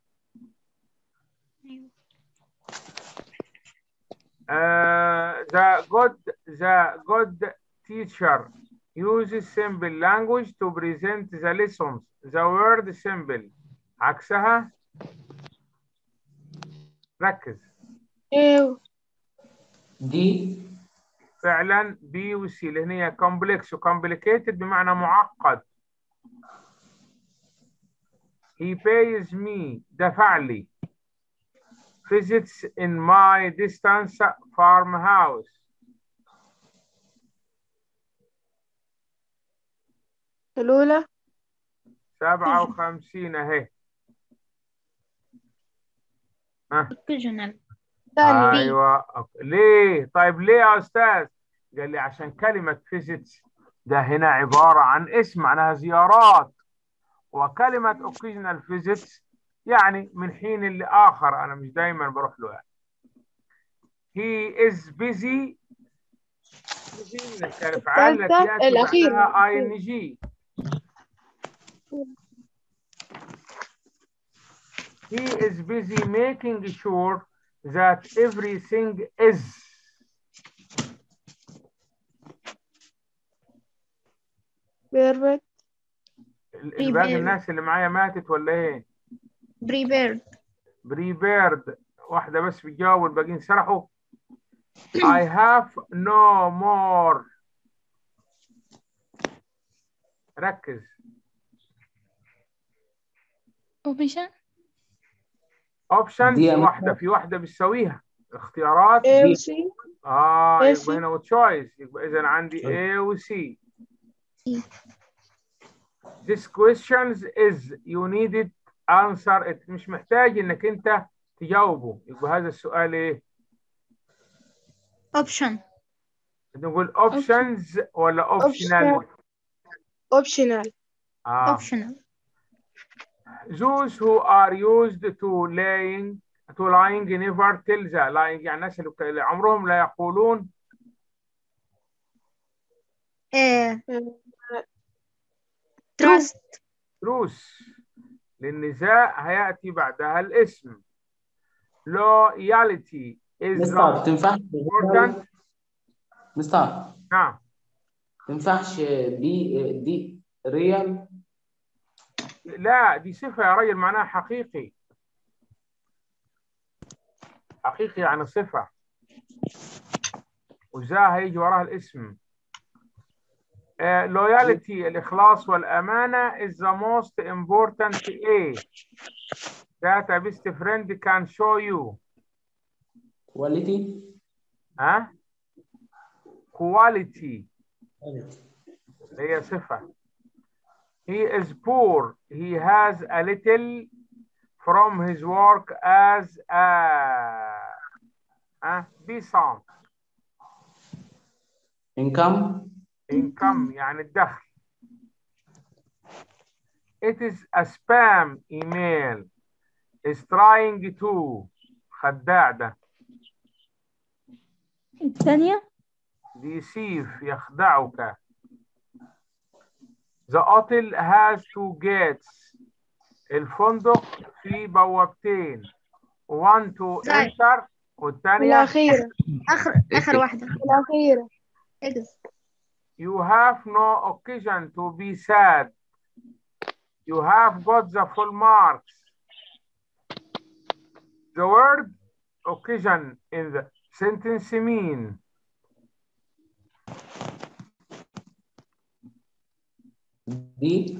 Uh, the good the good teacher uses simple language to present the lessons. The word simple عكسها ركز ايوه دي فعلا بي وسي اللي هي complex و complicated بمعنى معقد he pays me دفع لي visits in my distance farmhouse الأولى سبعة وخمسين اهي occasional ثانية ايوه أوكي. ليه طيب ليه يا استاذ قال لي عشان كلمة visits ده هنا عبارة عن اسم معناها زيارات وكلمة occasional visits يعني من حين لآخر أنا مش دايما بروح له يعني. he is busy busy من الفعل التي الثالثة يأتي الأخيرة. بعدها ing he is busy making sure that everything is بيرفكت الباقي Prepared. الناس اللي معايا ماتت ولا ايه؟ prepared بريبيرد واحدة بس بتجاوب والباقيين سرحوا I have no more ركز option اوبشن دي في يا واحدة مستر. في واحدة بتساويها اختيارات A دي. و C اه A يبقى C. هنا وتشويس يبقى اذا عندي A و C C. This questions is you needed answer it مش محتاج انك انت تجاوبه يبقى هذا السؤال ايه؟ option نقول options ولا optional؟ optional آه. optional Those who are used to lying to lying never tell the lying يعني الناس اللي اللي عمرهم لا يقولون آه. trust truth لأن ذا هيأتي بعدها الاسم loyalty is مستر not تنفعش important مستر نعم تنفعش دي دي ريال لا دي صفة يا راجل معناها حقيقي حقيقي يعني صفة وذا هيجي وراها الاسم آه، loyalty الإخلاص والأمانة is the most important A that a best friend can show you كواليتي ها quality هي صفة he is poor he has a little from his work as a ها بيسان انكم income يعني الدخل it is a spam email is trying to خداع ده الثانية deceive يخدعك the hotel has two gates الفندق فيه بوابتين one to طيب. enter والثانية الأخيرة آخر آخر واحدة الأخيرة اجز You have no occasion to be sad. You have got the full marks. The word occasion in the sentence mean دي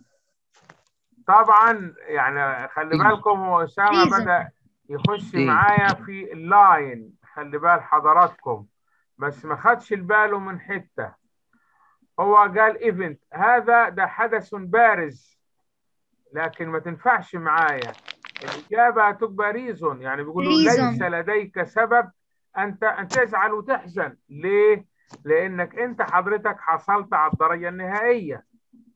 طبعا يعني خلي بالكم هو أسامة Reason. بدأ يخش إيه. معايا في اللاين خلي بال حضراتكم بس ما خدش باله من حتة هو قال ايفنت هذا ده حدث بارز لكن ما تنفعش معايا الإجابة هتبقى ريزون يعني بيقولوا Reason. ليس لديك سبب أنت أن تزعل وتحزن ليه؟ لأنك أنت حضرتك حصلت على الدرجة النهائية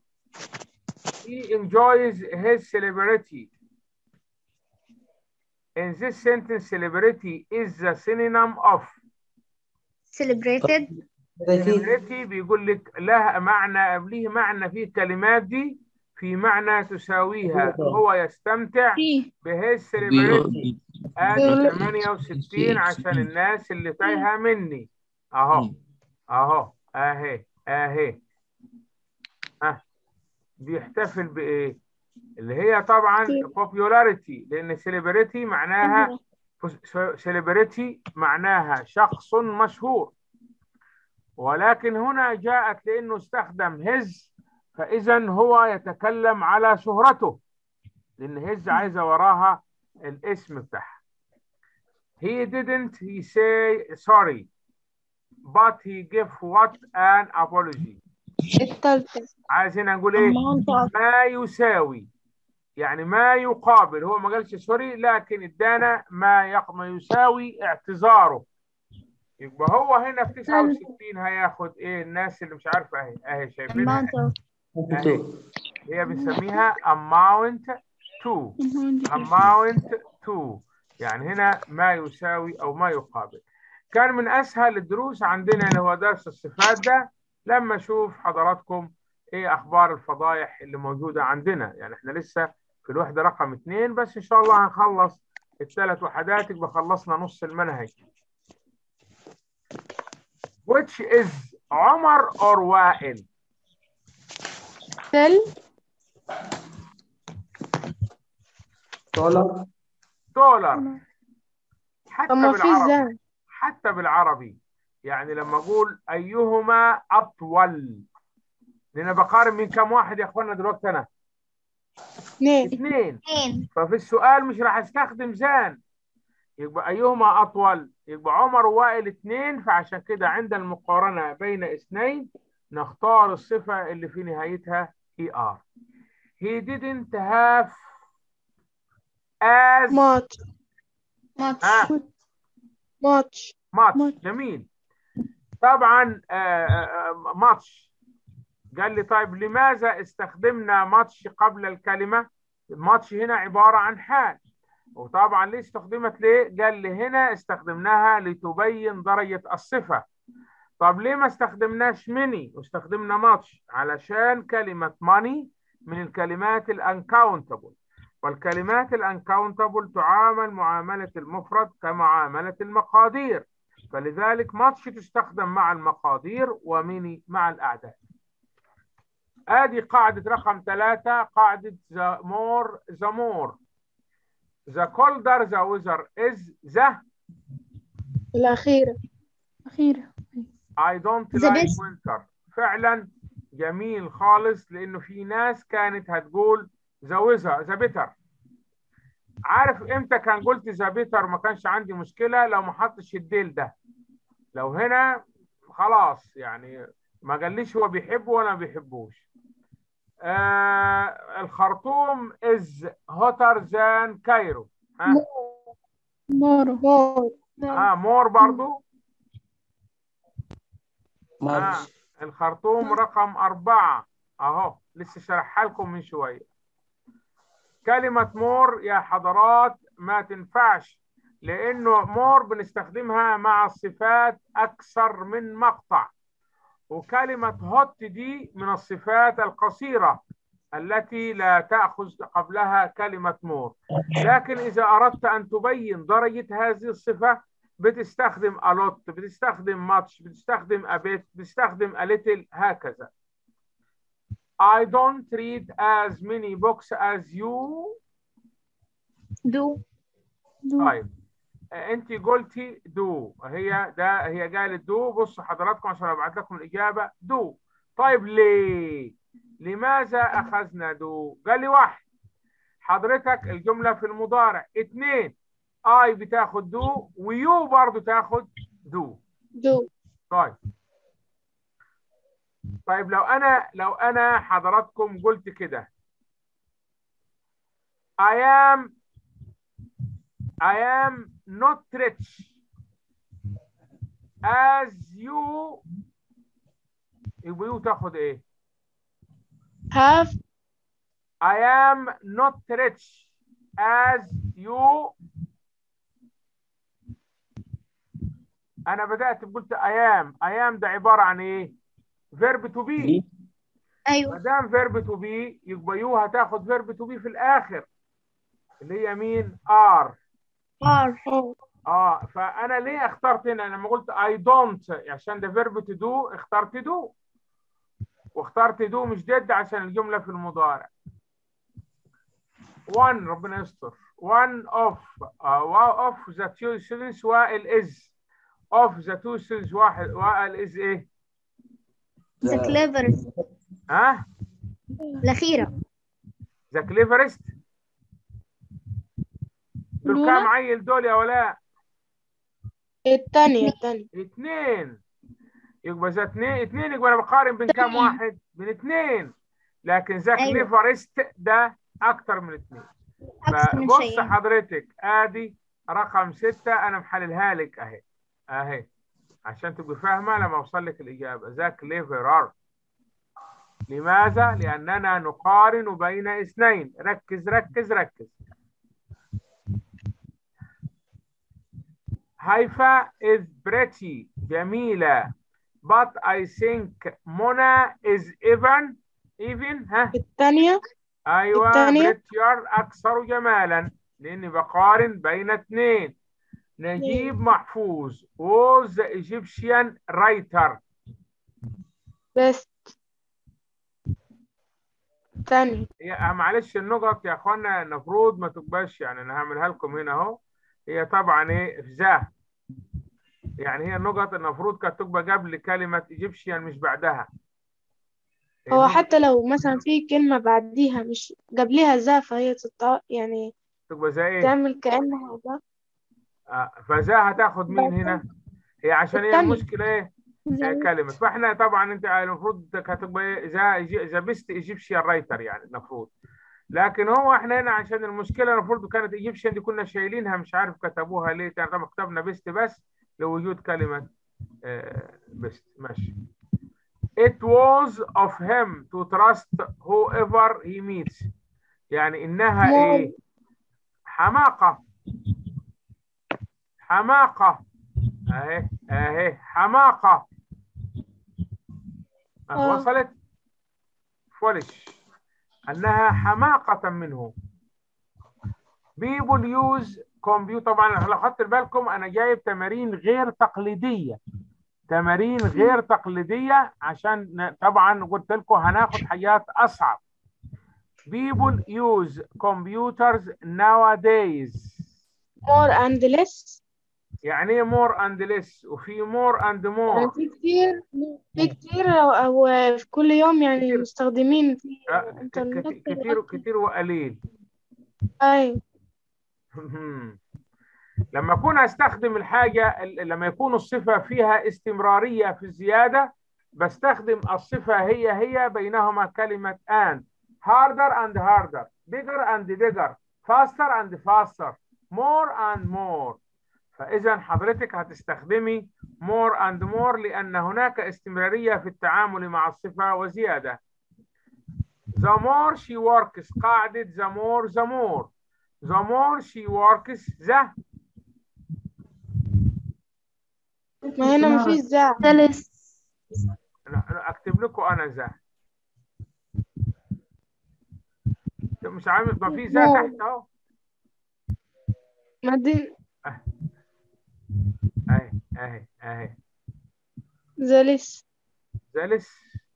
He enjoys his celebrity. In this sentence, celebrity is the synonym of celebrated celebrity بيقول لك لها معنى ليه معنى في الكلمات دي في معنى تساويها هو يستمتع فيه بهيز celebrity ادي 68 عشان الناس اللي تايهه مني اهو اهو اهي اهي اه بيحتفل بايه اللي هي طبعا popularity لان celebrity معناها celebrity معناها شخص مشهور ولكن هنا جاءت لانه استخدم his فاذا هو يتكلم على شهرته لان his عايزه وراها الاسم بتاعها he didn't he say sorry but he gave what an apology التالتة عايز هنا نقول ايه ما يساوي يعني ما يقابل هو ما قالش سوري لكن ادانا ما يق... ما يساوي اعتذاره يبقى هو هنا في 69 هياخد ايه الناس اللي مش عارفه اهي اهي شايفينها أهي. هي بنسميها amount to amount to يعني هنا ما يساوي او ما يقابل كان من اسهل الدروس عندنا اللي هو درس الصفات ده لما اشوف حضراتكم ايه اخبار الفضايح اللي موجوده عندنا يعني احنا لسه في الوحده رقم اثنين بس ان شاء الله هنخلص الثلاث وحدات يبقى خلصنا نص المنهج which is عمر or وائل تل دولار دولار حتى طب ما في بالعربي زمن حتى بالعربي يعني لما اقول ايهما اطول لان بقارن من كم واحد يا اخوانا دلوقتي انا اثنين اثنين اثنين ففي السؤال مش راح استخدم زان يبقى ايهما اطول يبقى عمر ووائل اثنين فعشان كده عند المقارنه بين اثنين نختار الصفه اللي في نهايتها اي ار he didn't have as ماتش ماتش آه. ماتش ماتش جميل طبعا آه، آه، ماتش قال لي طيب لماذا استخدمنا ماتش قبل الكلمة ماتش هنا عبارة عن حال وطبعا ليه استخدمت ليه قال لي هنا استخدمناها لتبين درجة الصفة طب ليه ما استخدمناش ميني واستخدمنا ماتش علشان كلمة ماني من الكلمات الانكاونتبل والكلمات الانكاونتبل تعامل معاملة المفرد كمعاملة المقادير فلذلك ماتش تستخدم مع المقادير وميني مع الأعداد ادي قاعدة رقم ثلاثة قاعدة the more the more the colder the weather is the الأخيرة أخيرا I don't The like best. winter فعلا جميل خالص لأنه في ناس كانت هتقول the weather the better عارف امتى كان قلت ذا بيتر ما كانش عندي مشكلة لو ما حطش الديل ده لو هنا خلاص يعني ما قاليش هو بيحبه ولا ما بيحبوش آه الخرطوم is hotter than كايرو ها مورو مور اه مور برضو آه ماتش الخرطوم رقم أربعة أهو لسه شرحها لكم من شوية كلمة مور يا حضرات ما تنفعش لأنه مور بنستخدمها مع الصفات أكثر من مقطع وكلمة هوت دي من الصفات القصيرة التي لا تأخذ قبلها كلمة مور لكن إذا أردت أن تبين درجة هذه الصفة بتستخدم a lot بتستخدم much بتستخدم a bit بتستخدم a little هكذا I don't read as many books as you دو طيب انت قلتي دو هي ده هي قالت دو بصوا حضراتكم عشان ابعت لكم الاجابه دو طيب ليه لماذا اخذنا دو قال لي واحد حضرتك الجمله في المضارع اثنين اي بتاخد دو ويو برضو تاخد دو دو طيب طيب لو انا لو انا حضراتكم قلت كده I am I am not rich as you يبقى يو تاخد ايه have I am not rich as you انا بدات قلت ايام ايام ده عباره عن ايه فيرب تو بي بي ما ايوه دام فيرب تو بي يبقى يو هتاخد فيرب تو بي في الاخر اللي هي مين ار ار اه فانا ليه اخترت هنا انا لما قلت اي دونت عشان ده فيرب تو دو اخترت دو واخترت دو مش ديد عشان الجمله في المضارع one ربنا يستر one of uh, of the two students وائل is of the two students واحد وائل is ايه ذا كليفرست ها الأخيرة ذا كليفرست دول لولا؟ كام عيل دول يا ولاء التانية التانية اثنين يبقى ذا اثنين اثنين يبقى انا بقارن بين كام واحد؟ بين اثنين لكن ذا أيوة. كليفرست ده اكتر من اثنين أكثر من فبص شيء حضرتك ادي رقم ستة انا محللها لك اهي اهي عشان تبقي فاهمة لما اوصل لك الاجابة ذا كليفرر لماذا؟ لاننا نقارن بين اثنين ركز ركز ركز هيفا is pretty جميلة but I think Mona is even even ها التانية ايوه الثانية؟ بريتيار اكثر جمالا لاني بقارن بين اثنين نجيب محفوظ was the Egyptian writer بس التانية هي معلش النقط يا اخوانا المفروض ما تبقاش يعني انا هعملها لكم هنا اهو هي طبعا ايه في ذا يعني هي النقط المفروض كانت تبقى قبل كلمة ايجيبشيان مش بعدها هو النقط حتى لو مثلا في كلمة بعديها مش قبلها ذا فهي تط... يعني تبقى زي ايه؟ تعمل كأنها ذا آه، فذا هتاخد مين هنا؟ هي عشان هي الثانية. المشكلة ايه؟ آه، كلمة فاحنا طبعا انت المفروض كتبقى ايه؟ ذا ذا بيست ايجيبشيان رايتر يعني المفروض لكن هو احنا هنا عشان المشكلة المفروض كانت ايجيبشيان دي كنا شايلينها مش عارف كتبوها ليه كان طبعا كتبنا بيست بس لوجود كلمة بيست ماشي It was of him to trust whoever he meets يعني إنها مو- إيه؟ حماقة حماقة أهي أهي حماقة أه، آه. وصلت فولش أنها حماقة منه people use كمبيوتر طبعا لو خدت بالكم أنا جايب تمارين غير تقليدية تمارين غير تقليدية عشان ن- طبعا قلت لكم هناخد حاجات أصعب people use computers nowadays more and less يعني ايه more and less وفي more and يعني more في كتير في كتير أو, أو في كل يوم يعني كتير. مستخدمين في آه، ك- الإنترنت ك- كتير كتير وقليل أي لما أكون أستخدم الحاجة ال- لما يكون الصفة فيها استمرارية في الزيادة بستخدم الصفة هي هي بينهما كلمة and harder and harder bigger and bigger faster and faster more and more فإذا حضرتك هتستخدمي more and more لأن هناك استمرارية في التعامل مع الصفة وزيادة The more she works قاعدة the more the more The more she works the ما هنا مفيش ذا ثالث أنا أنا أكتب لكم أنا ذا مش عامل ما في ذا more. تحت أهو ما دي أهي أهي أهي ذا لس ذلك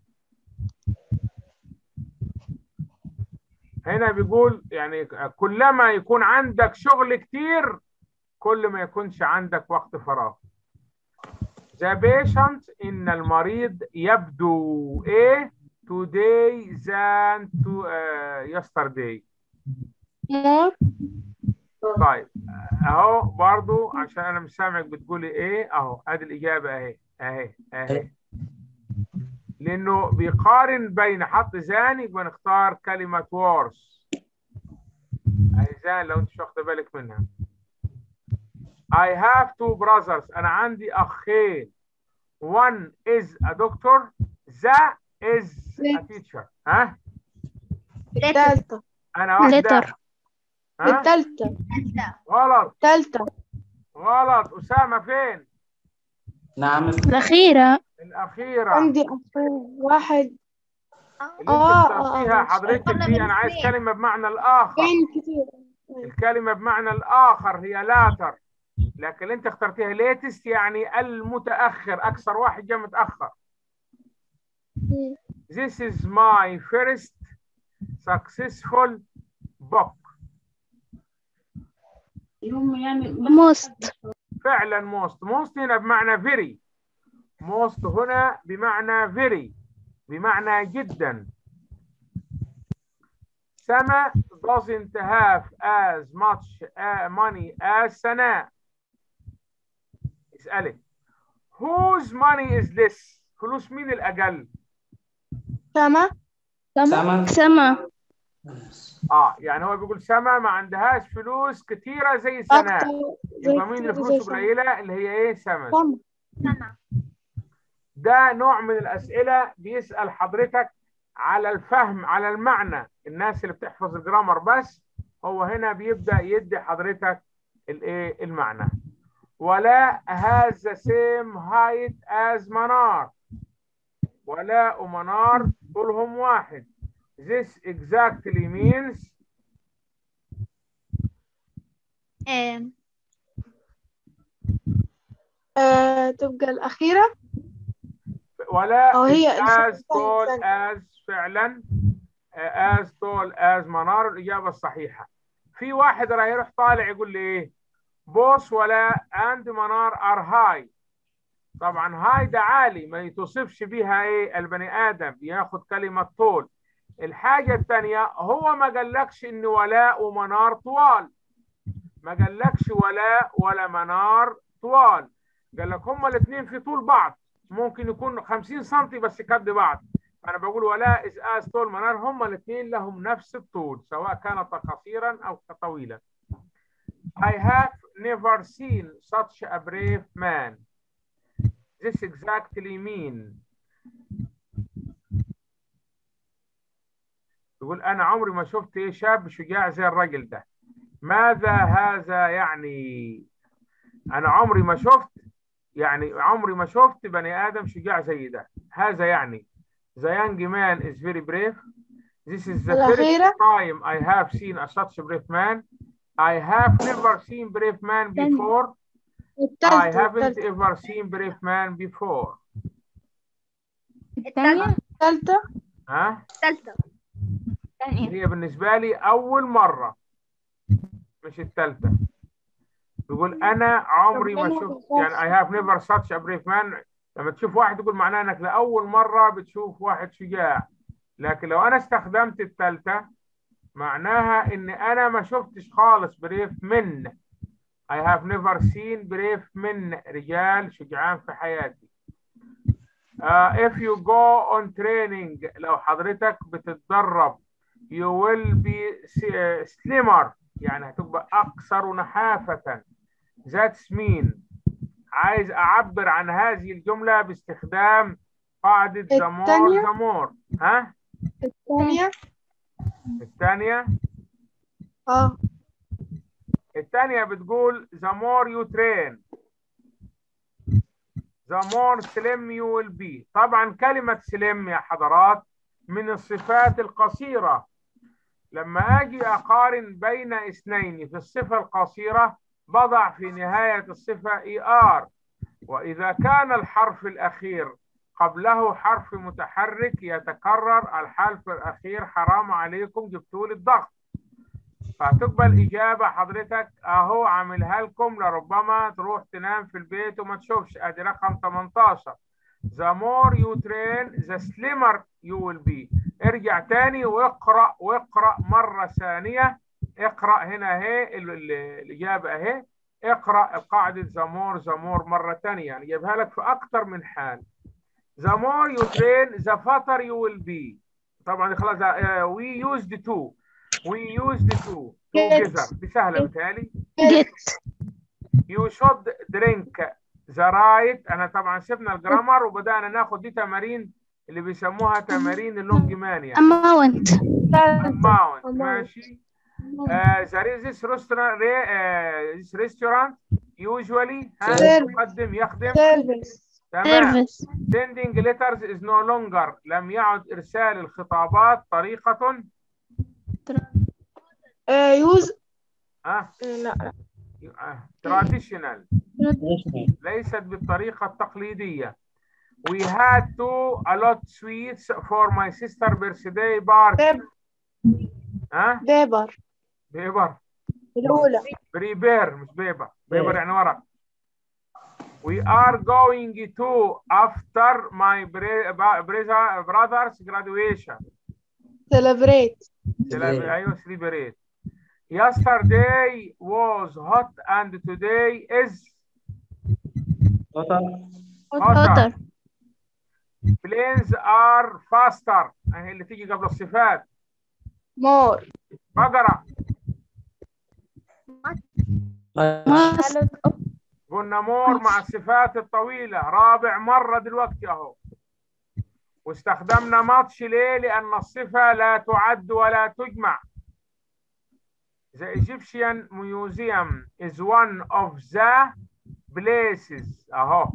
هنا بيقول يعني كلما يكون عندك شغل كتير كل ما يكونش عندك وقت فراغ The patient إن المريض يبدو إيه today than to uh, yesterday more طيب أهو برضو عشان أنا مش سامعك بتقولي إيه أهو أدي الإجابة أهي أهي أهي لأنه بيقارن بين حط زان يبقى نختار كلمة worse أهي زان لو أنت مش واخدة بالك منها I have two brothers أنا عندي أخين one is a doctor the is a teacher ها التالتة أنا واحدة letter ها التالتة غلط التالتة غلط أسامة فين نعم الأخيرة الأخيرة عندي أخير واحد اللي آه، انت آه، اخترتيها آه. حضرتك ولا دي انا عايز بالنسبة. كلمة بمعنى الآخر بين كتير الكلمة بمعنى الآخر هي لاتر لكن اللي انت اخترتيها ليتست يعني المتأخر أكثر واحد جاء متأخر This is my first successful book most فعلا فعلا most most هنا بمعنى very most هنا بمعنى very بمعنى جدا سما doesn't have as much uh, money as سناء اسألك whose money is this فلوس مين الأقل سما سما سما اه يعني هو بيقول سما ما عندهاش فلوس كتيرة زي سناء أكتر زي يبقى مين اللي كتير زي فلوسه سما قليلة اللي هي ايه سما سما سما ده نوع من الأسئلة بيسأل حضرتك على الفهم على المعنى الناس اللي بتحفظ الجرامر بس هو هنا بيبدأ يدي حضرتك الايه المعنى ولا has the same height as منار ولا ومنار طولهم واحد this exactly means آم، آه تبقى الأخيرة ولا أو هي is as الفرق tall الثاني. as فعلا آه، as tall as منار الإجابة الصحيحة في واحد راح يروح طالع يقول لي إيه بوس ولا and منار are high طبعا هاي ده عالي ما يتوصفش بيها إيه البني آدم ياخد كلمة طول الحاجة الثانية هو ما قالكش إن ولاء ومنار طوال ما قالكش ولاء ولا منار طوال قال لك هما الاثنين في طول بعض ممكن يكون 50 سم بس قد بعض انا بقول ولا از از طول منار هما الاثنين لهم نفس الطول سواء كانت قصيرا او طويلا I have never seen such a brave man this exactly mean يقول انا عمري ما شفت ايه شاب شجاع زي الراجل ده ماذا هذا يعني انا عمري ما شفت يعني عمري ما شفت بني ادم شجاع زي ده هذا يعني the young man is very brave this is the first الأخيرة. time I have seen a such brave man I have never seen brave man before I التالتة haven't التالتة ever seen brave man before الثانية التالتة ها الثالثة الثانية هي بالنسبة لي أول مرة مش الثالثة يقول أنا عمري ما ربنا شفت يحفظك. يعني I have never such a brave man لما تشوف واحد يقول معناه إنك لأول مرة بتشوف واحد شجاع لكن لو أنا استخدمت الثالثة معناها إن أنا ما شفتش خالص بريف من I have never seen brave من رجال شجعان في حياتي uh, if you go on training لو حضرتك بتتدرب you will be s- slimmer يعني هتبقى أكثر نحافة that's mean عايز أعبر عن هذه الجملة باستخدام قاعدة the more التانية. the more ها الثانية الثانية اه الثانية بتقول the more you train the more slim you will be طبعا كلمة slim يا حضرات من الصفات القصيرة لما أجي أقارن بين اثنين في الصفة القصيرة بضع في نهاية الصفة ER وإذا كان الحرف الأخير قبله حرف متحرك يتكرر الحرف الأخير حرام عليكم جبتوا لي الضغط فهتقبل إجابة حضرتك أهو عاملها لكم لربما تروح تنام في البيت وما تشوفش أدي رقم 18 The more you train the slimmer you will be ارجع تاني واقرأ واقرأ مرة ثانية اقرأ هنا اهي ال- ال- الإجابة اهي اقرأ قاعدة the more the more مرة ثانية يعني جايبها لك في أكتر من حال The more you train the fatter you will be طبعا خلاص uh, we used to we used to together دي سهلة بتهيألي get you should drink the right انا طبعا سيبنا الجرامر وبدأنا ناخد دي تمارين اللي بيسموها تمارين اللونج مان يعني amount amount amount. ماشي uh, there is this restaurant uh, this restaurant usually ها Service. يقدم يخدم service تمام سيرفيس sending letters is no longer لم يعد إرسال الخطابات طريقة آه use آه لا آه، traditional ليست بالطريقة التقليدية we had to allot sweets for my sister birthday party ديب ها ديبر بيبر الأولى بريبير مش بيبر بيبر يعني ورق we are going to after my bra- bra- brother's graduation celebrate Celebra- ايوه celebrate yesterday was hot and today is قطر قطر planes are faster اهي اللي تيجي قبل الصفات more بقرة مصر قلنا مور مع الصفات الطويلة رابع مرة دلوقتي اهو واستخدمنا ماتش ليه؟ لأن الصفة لا تعد ولا تجمع. The Egyptian Museum is one of the places اهو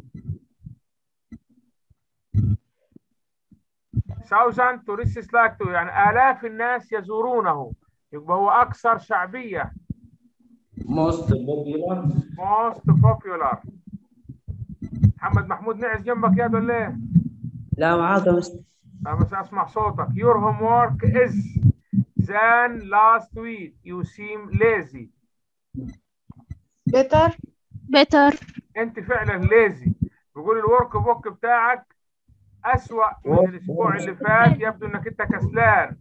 thousand tourists like to يعني آلاف الناس يزورونه يبقى هو أكثر شعبية most popular most popular محمد محمود نعس جنبك يا ولا ايه؟ لا معاك يا مستر أنا بس أسمع صوتك your homework is than last week you seem lazy better بيتر أنت فعلا lazy بيقول الورك بوك بتاعك أسوأ من الأسبوع اللي فات يبدو إنك أنت كسلان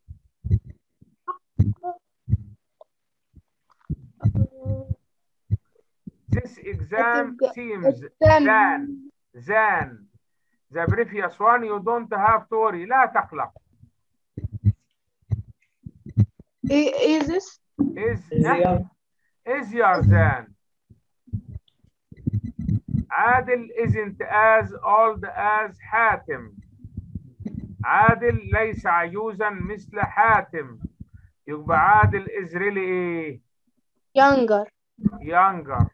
This exam هتبقى- seems than than than the previous one you don't have to worry لا تقلق I- is this is easier easier than عادل isn't as old as حاتم عادل ليس عجوزا مثل حاتم يبقى عادل is really ايه younger younger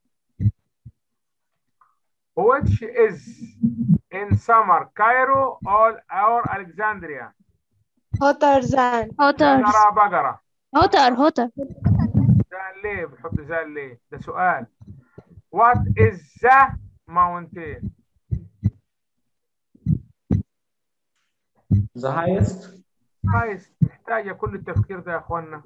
which is in summer Cairo or, or Alexandria hotter than هوتر بقرة بقرة هوتر هوتر زال ليه بحط زال ليه ده سؤال what is the mountain the highest كويس محتاجة كل التفكير ده يا اخوانا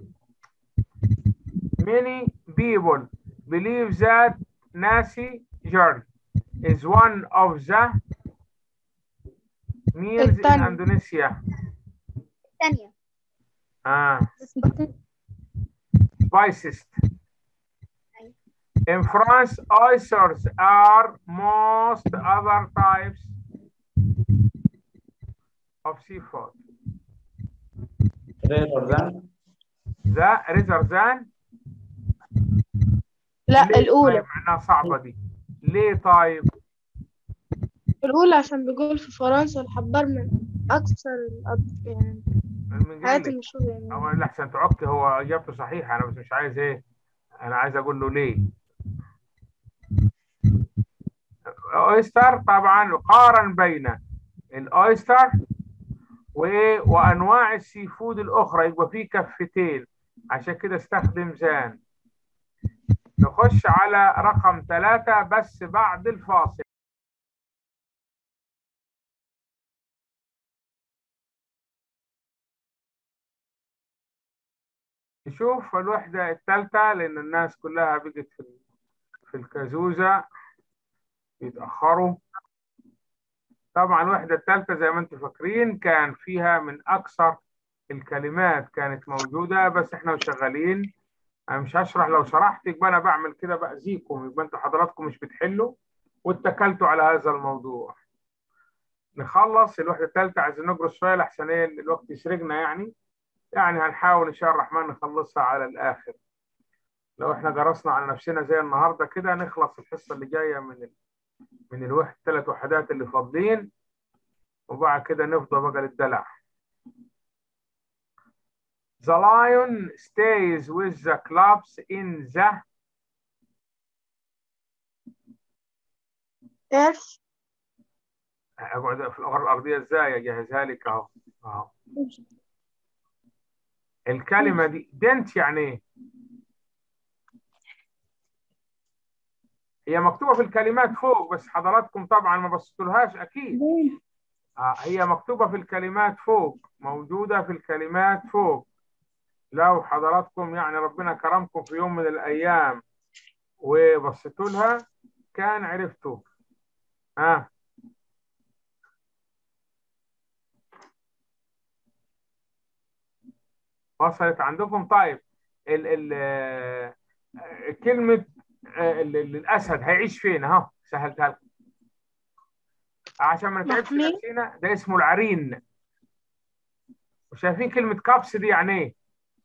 many people believe that Nasi Jari is one of the meals in الثاني. Indonesia الثانية ah spiciest in France oysters are most other types of seafood rather than the rather than لا ليه الأولى طيب معناها صعبة دي ليه طيب الأولى عشان بيقول في فرنسا الحبار من أكثر الأط- يعني من حياة قال لك المشهورة يعني هو اللي احسن تعك هو اجابته صحيحة انا بس مش عايز ايه انا عايز اقول له ليه الاويستر طبعا قارن بين الاويستر وايه وانواع السي فود الاخرى يبقى فيه كفتين عشان كده استخدم زان نخش على رقم ثلاثة بس بعد الفاصل نشوف الوحدة الثالثة لأن الناس كلها بقت في في الكازوزة يتأخروا طبعا الوحدة الثالثة زي ما انتم فاكرين كان فيها من أكثر الكلمات كانت موجودة بس احنا شغالين أنا مش هشرح لو شرحت يبقى أنا بعمل كده بأذيكم يبقى انتوا حضراتكم مش بتحلوا واتكلتوا على هذا الموضوع نخلص الوحدة الثالثة عايزين نجرس شوية لحسن ايه الوقت يسرقنا يعني يعني هنحاول ان شاء الله الرحمن نخلصها على الاخر لو احنا جرسنا على نفسنا زي النهارده كده نخلص الحصه اللي جايه من ال... من الوحد ثلاث وحدات اللي فاضلين وبعد كده نفضى بقى للدلع The lion stays with the clubs in the إيرث اقعد في الغرفه الارضيه ازاي اجهزها لك اهو اهو الكلمه دي دنت يعني ايه هي مكتوبه في الكلمات فوق بس حضراتكم طبعا ما بصيتولهاش اكيد آه هي مكتوبه في الكلمات فوق موجوده في الكلمات فوق لو حضراتكم يعني ربنا كرمكم في يوم من الايام وبصيتوا لها كان عرفتوا ها وصلت عندكم طيب ال ال آه، كلمة آه، ال- ال- الأسد هيعيش فين أهو سهلتها لكم عشان ما نتعبش محمي. نفسنا ده اسمه العرين وشايفين كلمة كبس دي يعني إيه؟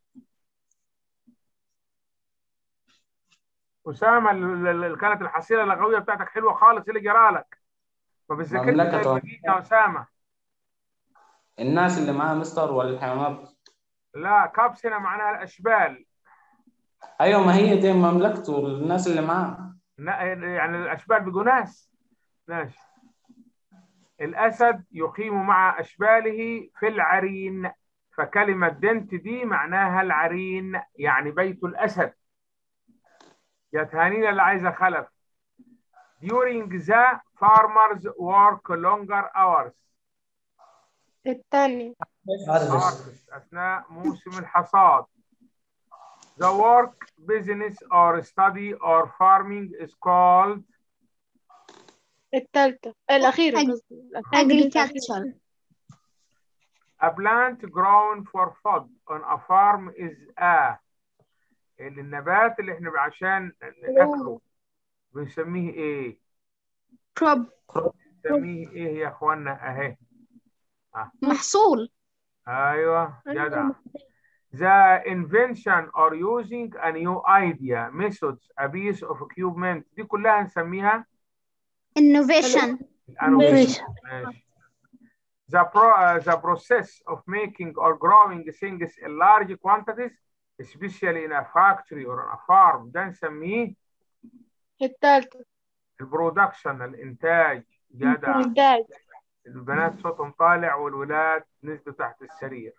أسامة ال- ال- ال- كانت الحصيلة اللغوية بتاعتك حلوة خالص إيه اللي جرالك؟ ما بتذاكرش زي مملكة البقية يا أسامة الناس اللي معاها مستر والحيوانات لا كبس هنا معناها الأشبال ايوه ما هي دي مملكته الناس اللي معاه لا، يعني الأشبال بيجوا ناس ماشي الأسد يقيم مع أشباله في العرين فكلمة دنت دي معناها العرين يعني بيت الأسد يا تهانينا اللي عايزة خلف during the farmers work longer hours الثاني harvest أثناء موسم الحصاد the work business or study or farming is called الثالثة الأخيرة Ag- قصدي الأخيرة. agriculture A plant grown for food on a farm is a النبات اللي احنا عشان ناكله بنسميه ايه؟ crop بنسميه ايه يا اخوانا اهي محصول ايوه جدع The invention or using a new idea, methods, a piece of equipment دي كلها نسميها innovation innovation. ماشي. The, pro, uh, the process of making or growing things in large quantities, especially in a factory or on a farm, ده نسميه الثالثة البرودكشن الإنتاج جدع إنتاج البنات صوتهم طالع والولاد نزلوا تحت السرير.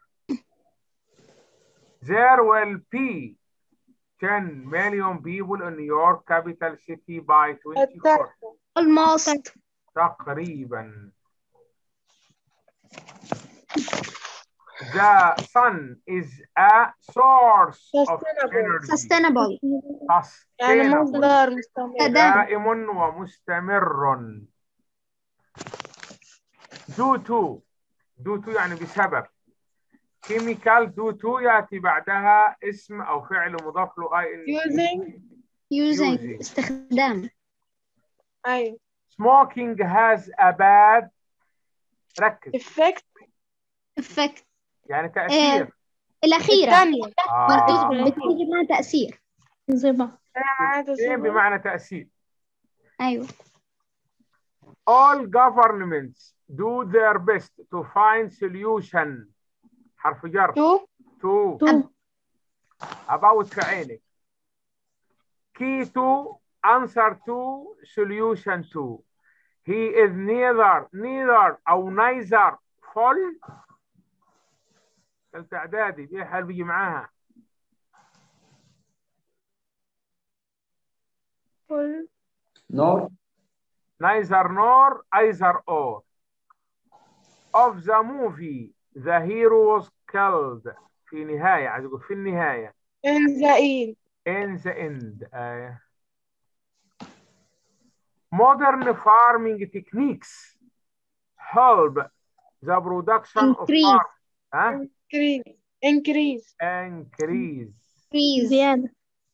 There will be 10 million people in New York capital city by 24 الثالثة almost تقريبا. The sun is a source of Sustainable. energy. sustainable يعني Sustainable. مصدر مستمر تمام. دائم ومستمر due to due to يعني بسبب chemical due to يأتي بعدها اسم أو فعل مضاف له I Using. using Using. استخدام أيوة smoking has a bad ركز effect effect يعني تأثير الأخيرة الثانية آه. بتيجي مع تأثير إيه بمعنى تأثير أيوة all governments do their best to find solution حرف جر تو to about في عينك key to answer to solution to he is neither neither أو neither full ثالثة إعدادي دي حال بيجي معاها نور neither nor either or of the movie the hero was killed في نهاية عايز أقول في النهاية in the end in the end آية. modern farming techniques help the production of Increase. farm ها increase increase increase freeze زيادة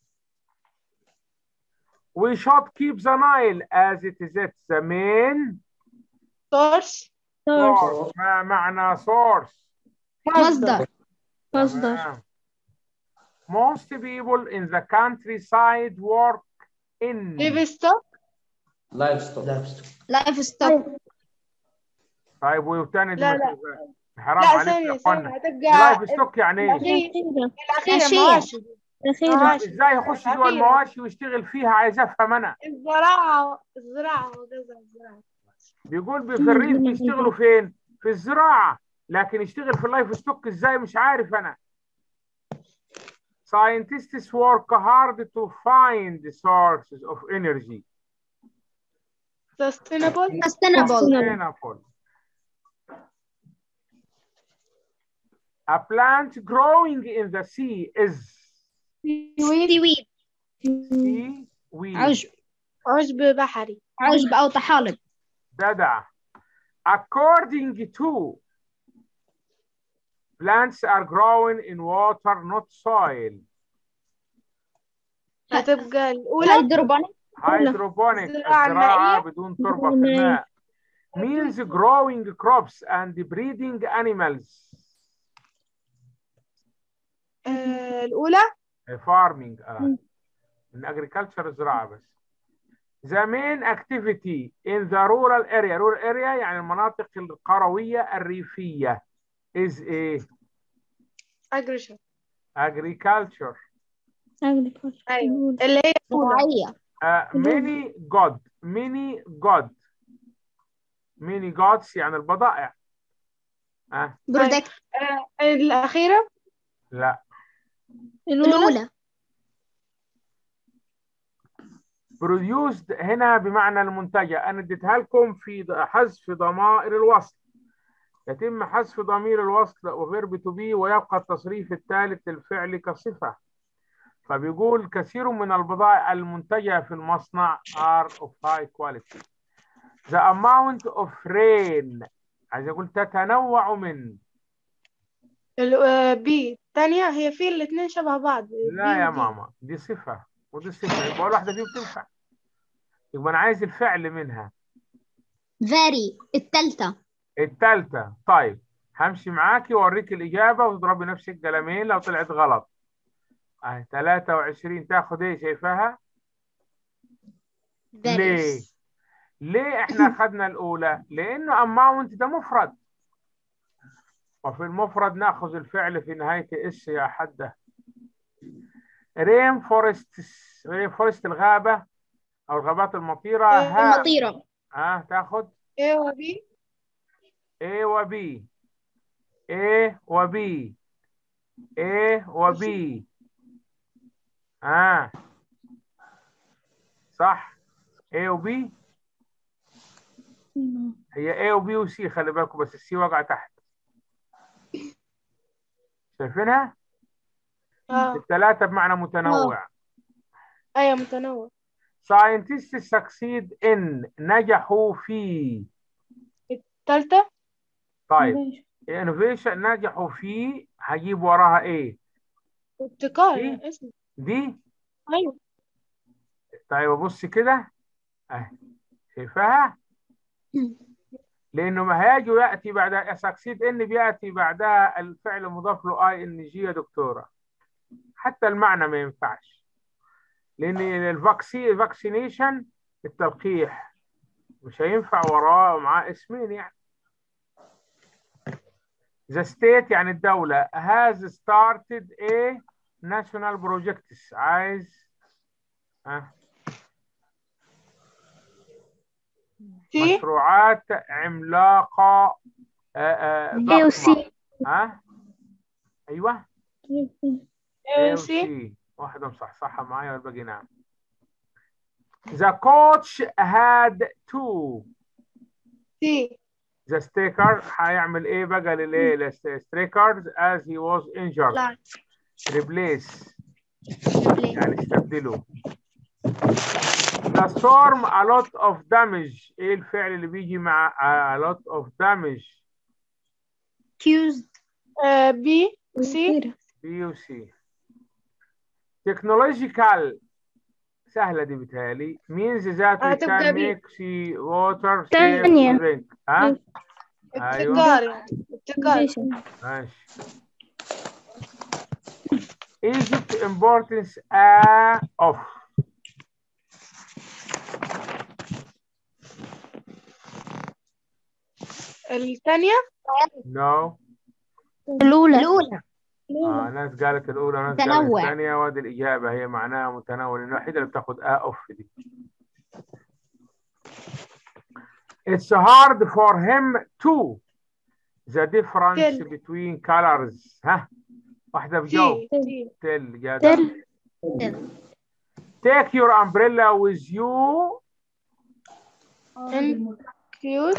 we should keep the Nile as it is at the main source source ما معنى source مصدر مصدر تمام. most people in the countryside work in livestock لايف ستوك لايف ستوك طيب والتاني دي لا، ما لا. تبقى- حرام لا عليك يا ثانية اخوانا ثانية لايف هتبقى ستوك يعني ايه؟ الأخيرة الأخيرة ماشية. مواشي الأخيرة ماشي. ازاي يخش جوه الأخيرة. المواشي ويشتغل فيها عايز افهم انا الزراعة الزراعة وكذا الزراعة بيقول في الريف بيشتغلوا فين في الزراعه لكن يشتغل في اللايف ستوك ازاي مش عارف انا scientists work hard to find the sources of energy sustainable sustainable sustainable a plant growing in the sea is seaweed seaweed عشب عشب بحري عشب أو طحالب جدع according to plants are growing in water not soil هتبقى الأولى هيدروبونيك hydroponic الزراعة الزراعة المائية. بدون تربة في الماء means growing crops and breeding animals آه، الأولى farming آه. من agriculture الزراعة بس the main activity in the rural area rural area يعني المناطق القروية الريفية is a أجريشن agriculture أيوة اللي هي الأولى زراعية uh, many god many god many gods يعني البضائع آه. برودكت آه، الأخيرة لا الأولى produced هنا بمعنى المنتجة أنا اديتها لكم في ض- حذف ضمائر الوصل يتم حذف ضمير الوصل وفيرب تو بي ويبقى التصريف الثالث للفعل كصفة فبيقول كثير من البضائع المنتجة في المصنع are of high quality the amount of rain عايز أقول تتنوع من ال- آه، بي الثانية هي في الاتنين شبه بعض لا بي يا ودي. ماما دي صفة ودي صفة يبقى ولا واحدة فيهم تنفع يبقى أنا عايز الفعل منها very التالتة التالتة طيب همشي معاكي واوريك الإجابة وتضربي نفس القلمين لو طلعت غلط اهي 23 تاخد ايه شايفاها؟ ليه؟ very ليه احنا اخذنا الأولى؟ لأنه amount ده مفرد وفي المفرد ناخذ الفعل في نهاية اس يا حدة رين فورست رين فورست الغابة أو الغابات المطيرة ها المطيرة ها تاخد A و B A و B A و B A و B ها صح A و B هي A و B و C خلي بالكم بس السي واقعة تحت شايفينها؟ اه الثلاثة بمعنى متنوع أيوة متنوع scientists succeed in نجحوا في التالتة طيب innovation نجحوا في هجيب وراها ايه؟ ابتكار إيه؟ اسمه دي أيوة طيب بص كده اهي شايفاها؟ لانه ما هيجي ياتي بعد سكسيد ان بياتي بعدها الفعل مضاف له اي ان جي يا دكتوره حتى المعنى ما ينفعش لان الفاكسي الفاكسينيشن التلقيح مش هينفع وراه معاه اسمين يعني The state يعني الدولة has started a national projects عايز ها سي مشروعات عملاقة آه، آه، A و ضخمة C. ها ايوه A A و و C C. واحدة مصحصحة معايا والباقي نعم The coach had to سي the staker هيعمل ايه بقى للايه للستريكرز as he was injured replace يعني استبدله The storm a lot of damage ايه الفعل اللي بيجي مع a lot of damage accused آه، بي وسي بي و سي technological سهلة دي بتهيألي means that we هتبقى can بي. make sea water safe تانية. to drink ها أيوة. ابتكار يعني ابتكار ماشي Egypt importance a of الثانية no الأولى الأولى آه ناس قالت الأولى وناس قالت متنوع. الثانية وادي الإجابة هي معناها متنوع لأن الوحيدة اللي بتاخد آ أوف دي. It's hard for him to the difference Tell. between colors ها واحدة بجاوب تي تي tell جدع تل take your umbrella with you ان كيوت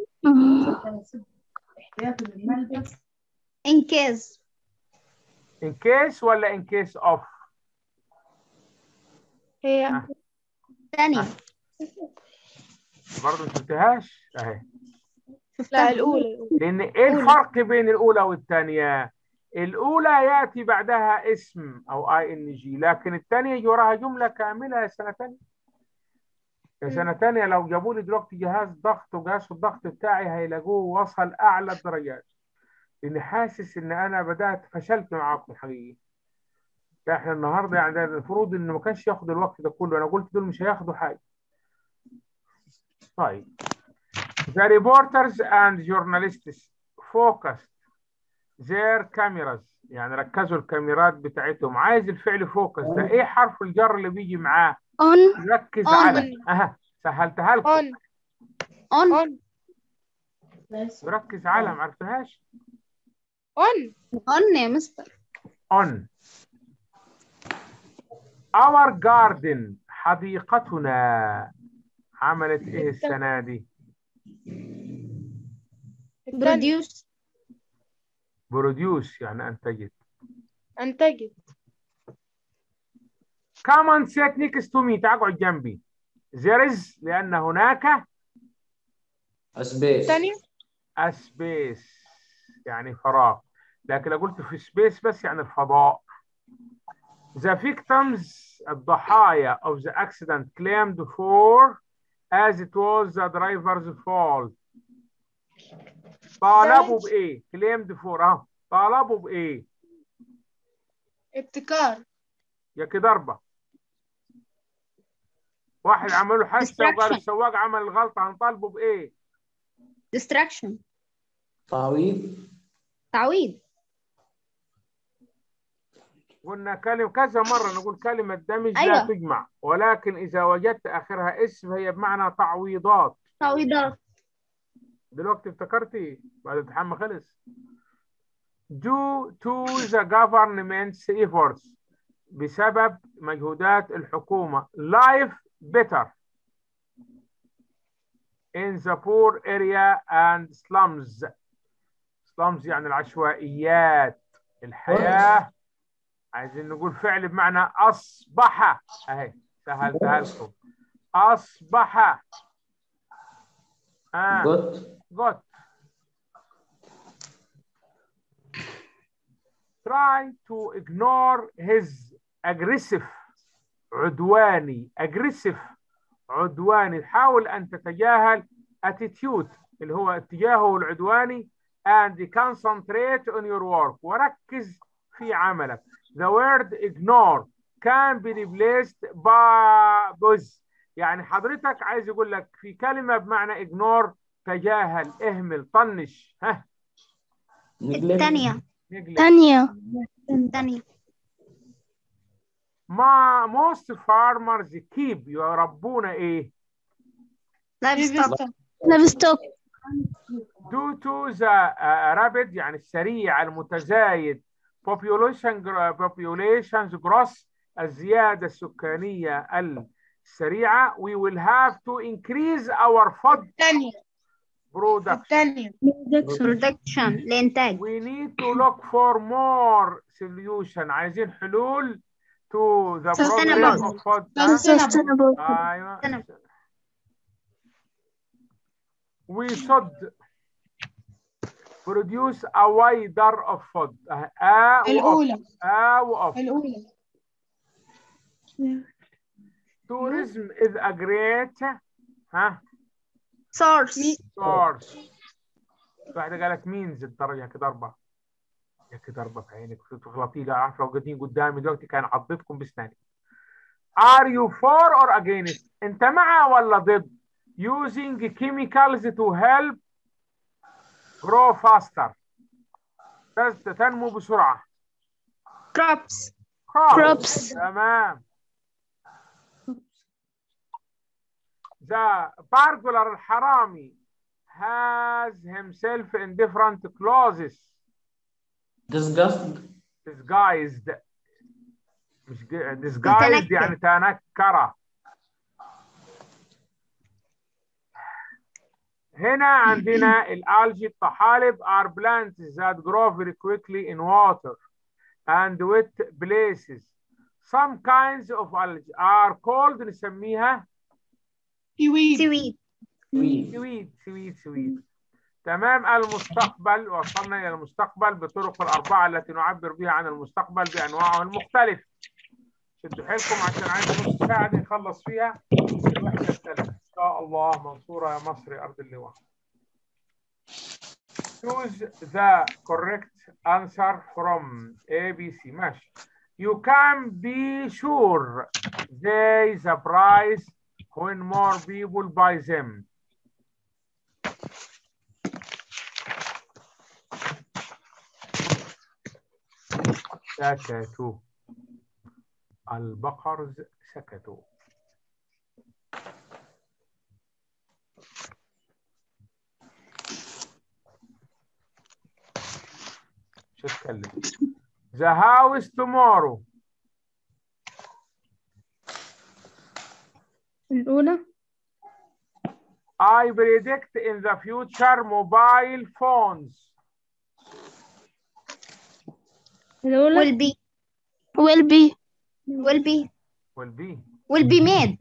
in case in case ولا in case of هي ثانية برضه ما شفتهاش اهي لا الأولى لأن إيه الفرق بين الأولى والثانية؟ الأولى يأتي بعدها اسم أو اي ان جي لكن الثانية يجي وراها جملة كاملة يا سنة ثانية. يا سنة ثانية لو جابوا لي دلوقتي جهاز ضغط وجهاز الضغط بتاعي هيلاقوه وصل أعلى الدرجات. لأني حاسس إن أنا بدأت فشلت معاكم حقيقي. احنا النهارده يعني المفروض انه ما كانش ياخد الوقت ده كله انا قلت دول مش هياخدوا حاجه طيب The reporters and journalists focused their cameras يعني ركزوا الكاميرات بتاعتهم عايز الفعل فوكس ده ايه حرف الجر اللي بيجي معاه on ركز On. على اها سهلتها لكم اون on اون ركز على ما عرفتهاش اون on يا مستر on our garden حديقتنا عملت ايه السنه دي الثانية produce بروديوس يعني انتجت انتجت come and sit next to me تقعد جنبي there is لأن هناك سبيس الثانية a space يعني فراغ لكن لو قلت في space بس يعني الفضاء the victims الضحايا of the accident claimed for as it was the driver's fault طالبوا بإيه؟ claimed for اه طالبوا بإيه؟ ابتكار يا كده أربعة واحد عمل له حادثة وقال Distraction. السواق عمل الغلطة هنطالبه بإيه؟ distraction تعويض تعويض قلنا كلمة كذا مرة نقول كلمة دمج لا أيوة. تجمع ولكن إذا وجدت آخرها اسم هي بمعنى تعويضات تعويضات دلوقتي افتكرتي بعد الامتحان ما خلص due to the government's efforts بسبب مجهودات الحكومة life better in the poor area and slums slums يعني العشوائيات الحياة عايزين نقول فعل بمعنى أصبح أهي سهلتها لكم أصبح آه. جوت Good. Try to ignore his aggressive عدواني aggressive عدواني حاول أن تتجاهل attitude اللي هو اتجاهه العدواني and concentrate on your work وركز في عملك the word ignore can be replaced by buzz يعني حضرتك عايز يقول لك في كلمة بمعنى ignore تجاهل اهمل طنش ها الثانية نجلس ثانية الثانية ما most farmers keep يربون ايه livestock livestock due to the uh, rapid يعني السريع المتزايد population gro- populations growth الزيادة السكانية السريعة we will have to increase our food الثانية production الثانية production الإنتاج we need to look for more solution عايزين حلول to the problem Sustainable. of food ها؟ sustainable ايوه Sustainable. we should produce a wider of food اه آه وأف. الأولى اه وأف. الأولى tourism is a great ها source source واحدة قالت means الدرجة كده أربعة يا كده أربعة في عينك تغلطي لا أعرف لو قاعدين قدامي دلوقتي كان عضتكم بسناني Are you for or against؟ أنت مع ولا ضد؟ Using chemicals to help grow faster تز- تنمو بسرعة crops Crops. تمام The burglar الحرامي has himself in different clothes disgust disguised مش ج- disguised متنكر. يعني تنكر هنا عندنا الالجي الطحالب are plants that grow very quickly in water and wet places some kinds of algae are called نسميها seaweed seaweed weed سويد سويد سويد تمام المستقبل وصلنا إلى المستقبل بالطرق الأربعة التي نعبر بها عن المستقبل بأنواعه المختلفة شدوا حيلكم عشان عندي نص ساعة دي نخلص فيها الوحدة الثالثة إن شاء الله منصورة يا مصري أرض اللواء Choose the correct answer from A, B, C ماشي You can be sure there is a price when more people buy them سكتوا البقر سكتوا شو اتكلم The house tomorrow الأولى I predict in the future mobile phones الأولى will be will be will be will be will be made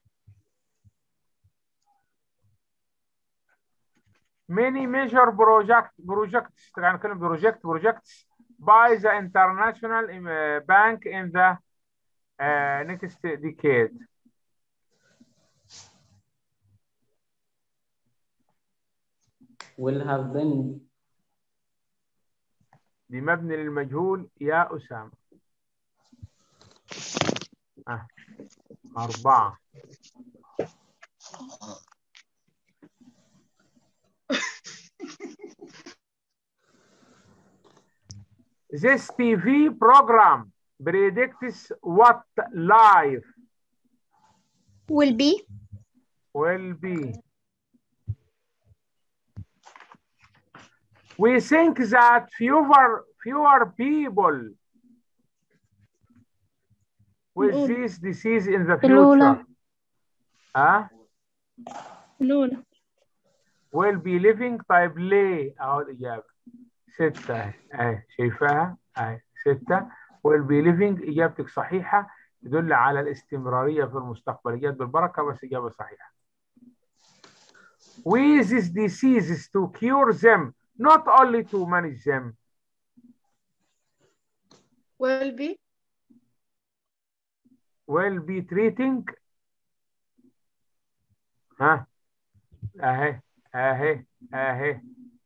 many major project projects يعني نتكلم project projects by the international uh, bank in the uh, next decade will have been دي مبني للمجهول يا أسامة آه. أربعة This TV program predicts what life will be will be. We think that fewer fewer people with this disease in the الأولى. future huh? الأولى will be living طيب ليه؟ أهو الإجابة ستة أهي أهي شايفاها؟ أهي ستة will be living إجابتك صحيحة تدل على الاستمرارية في المستقبل جت بالبركة بس إجابة صحيحة. With these diseases to cure them not only to manage them will be will be treating ها اهي اهي اهي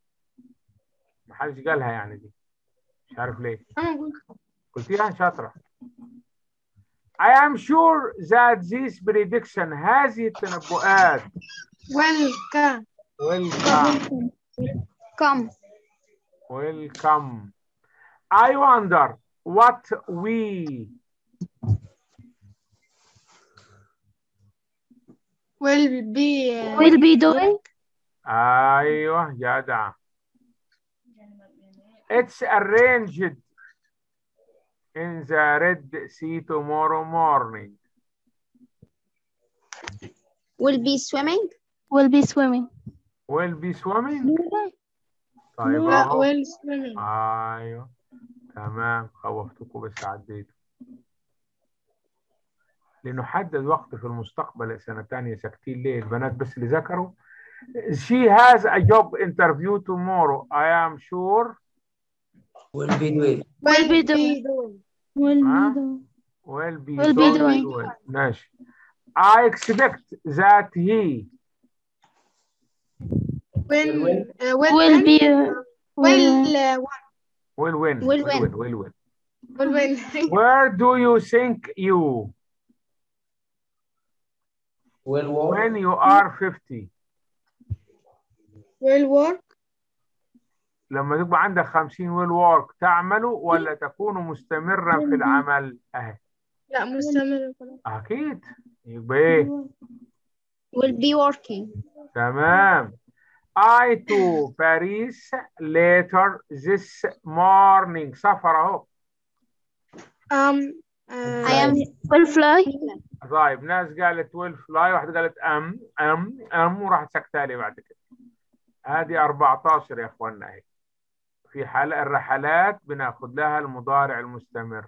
محدش قالها يعني دي مش عارف ليه أنا قلت قلتيها شاطرة I am sure that this prediction هذه التنبؤات will can will come come will come I wonder what we will be uh, will be doing ايوه جدع It's arranged in the Red Sea tomorrow morning. will be swimming will be swimming Will be swimming. طيب لا أهو. will swimming ايوه تمام خوفتكم بس عديتوا لنحدد وقت في المستقبل سنة تانية ساكتين ليه البنات بس اللي ذكروا She has a job interview tomorrow I am sure will be doing will be be doing. doing will Huh? be doing will be Will be doing doing. well. ماشي I expect that he will will. uh, will will win. be uh, will will uh, will win Will win. win will win will win Where do you think you will walk when you are 50 will work لما تبقى عندك 50 ويل وورك تعمل ولا تكون مستمرا في العمل اهي لا مستمر خلاص. اكيد يبقى ايه will be working تمام I to Paris later this morning سفر اهو um uh, I am will fly طيب ناس قالت ويل فلاي واحدة قالت ام ام ام وراحت سكتة لي بعد كده هذه 14 يا اخوانا اهي في حال الرحلات بناخد لها المضارع المستمر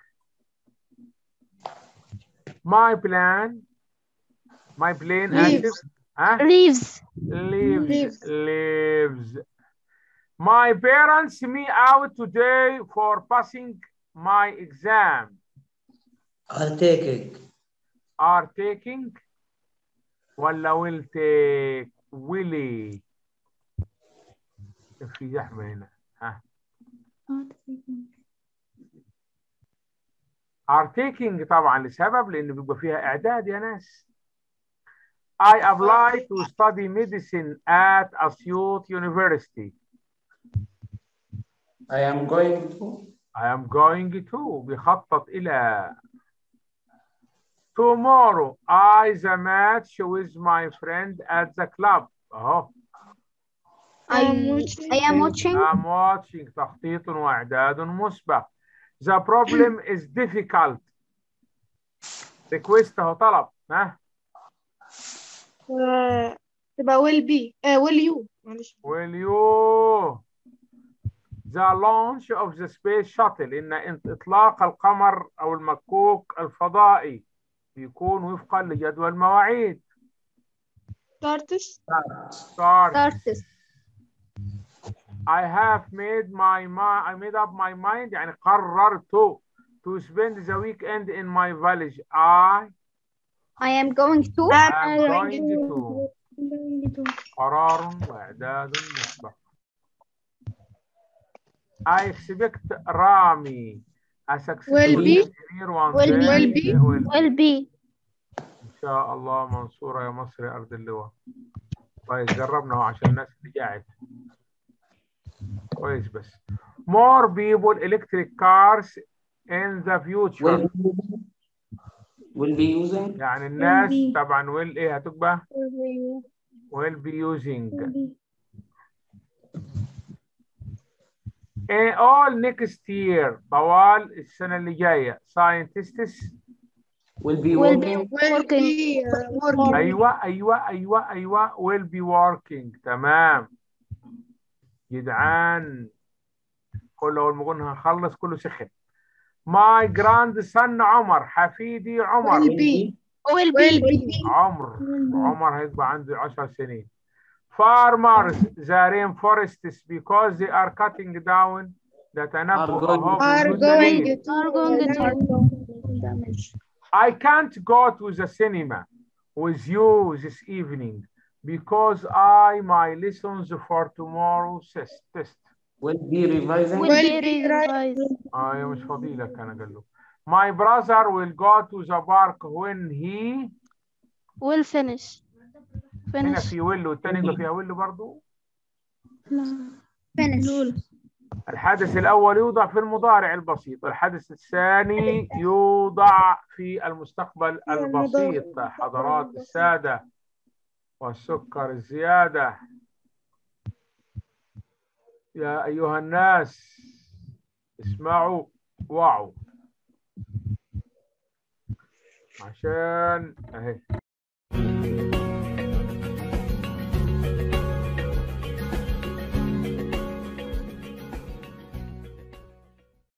my plan my plane Leaves. آسف ها leaves leaves Leaves. leaves my parents me out today for passing my exam are taking are taking ولا will take willy في زحمة هنا ها are taking طبعا لسبب لأن بيبقى فيها إعداد يا ناس I apply to study medicine at Asyut University I am going to I am going to بيخطط إلى tomorrow I the match with my friend at the club أهو I am watching. I am watching I'm watching تخطيط وإعداد مسبق The problem is difficult request أهو طلب ها uh, تبقى will be uh, will you معلش Will you the launch of the space shuttle إن إن- إطلاق القمر أو المكوك الفضائي بيكون وفقا لجدول مواعيد starts start starts I have made my mind I made up my mind يعني قررت to spend the weekend in my village I I am going to am going to قرار وإعداد مسبق I expect رامي I succeed Will with be. engineer one Will be. day. Will be. Will will be إن شاء الله منصورة يا مصر يا أرض اللواء كويس جربنا أهو عشان الناس اللي قاعد كويس بس more people electric cars in the future will will be using يعني الناس be. طبعا will إيه هتبقى will be using in all next year طوال السنة اللي جاية scientists will be Will be. working will be uh, working ايوه ايوه ايوه ايوه will be working تمام جدعان كله اول ما قلنا هنخلص كله سخن my grandson عمر حفيدي عمر will be will will be be عمر عمر هيبقى عنده 10 سنين farmers the rainforests because they are cutting down the تنبؤ Are going- أهو are بالمنزلين. going to are going to I can't go to the cinema with you this evening because I my lessons for tomorrow's test. test. will be revising will Will be be right. revised آه يا مش فاضي لك أنا قال له. My brother will go to the park when he will finish هنا finish في will والتاني يبقى فيها will برضو. finish الحدث الأول يوضع في المضارع البسيط، الحدث الثاني يوضع في المستقبل البسيط حضرات السادة والسكر الزيادة. يا أيها الناس اسمعوا وعوا عشان اهي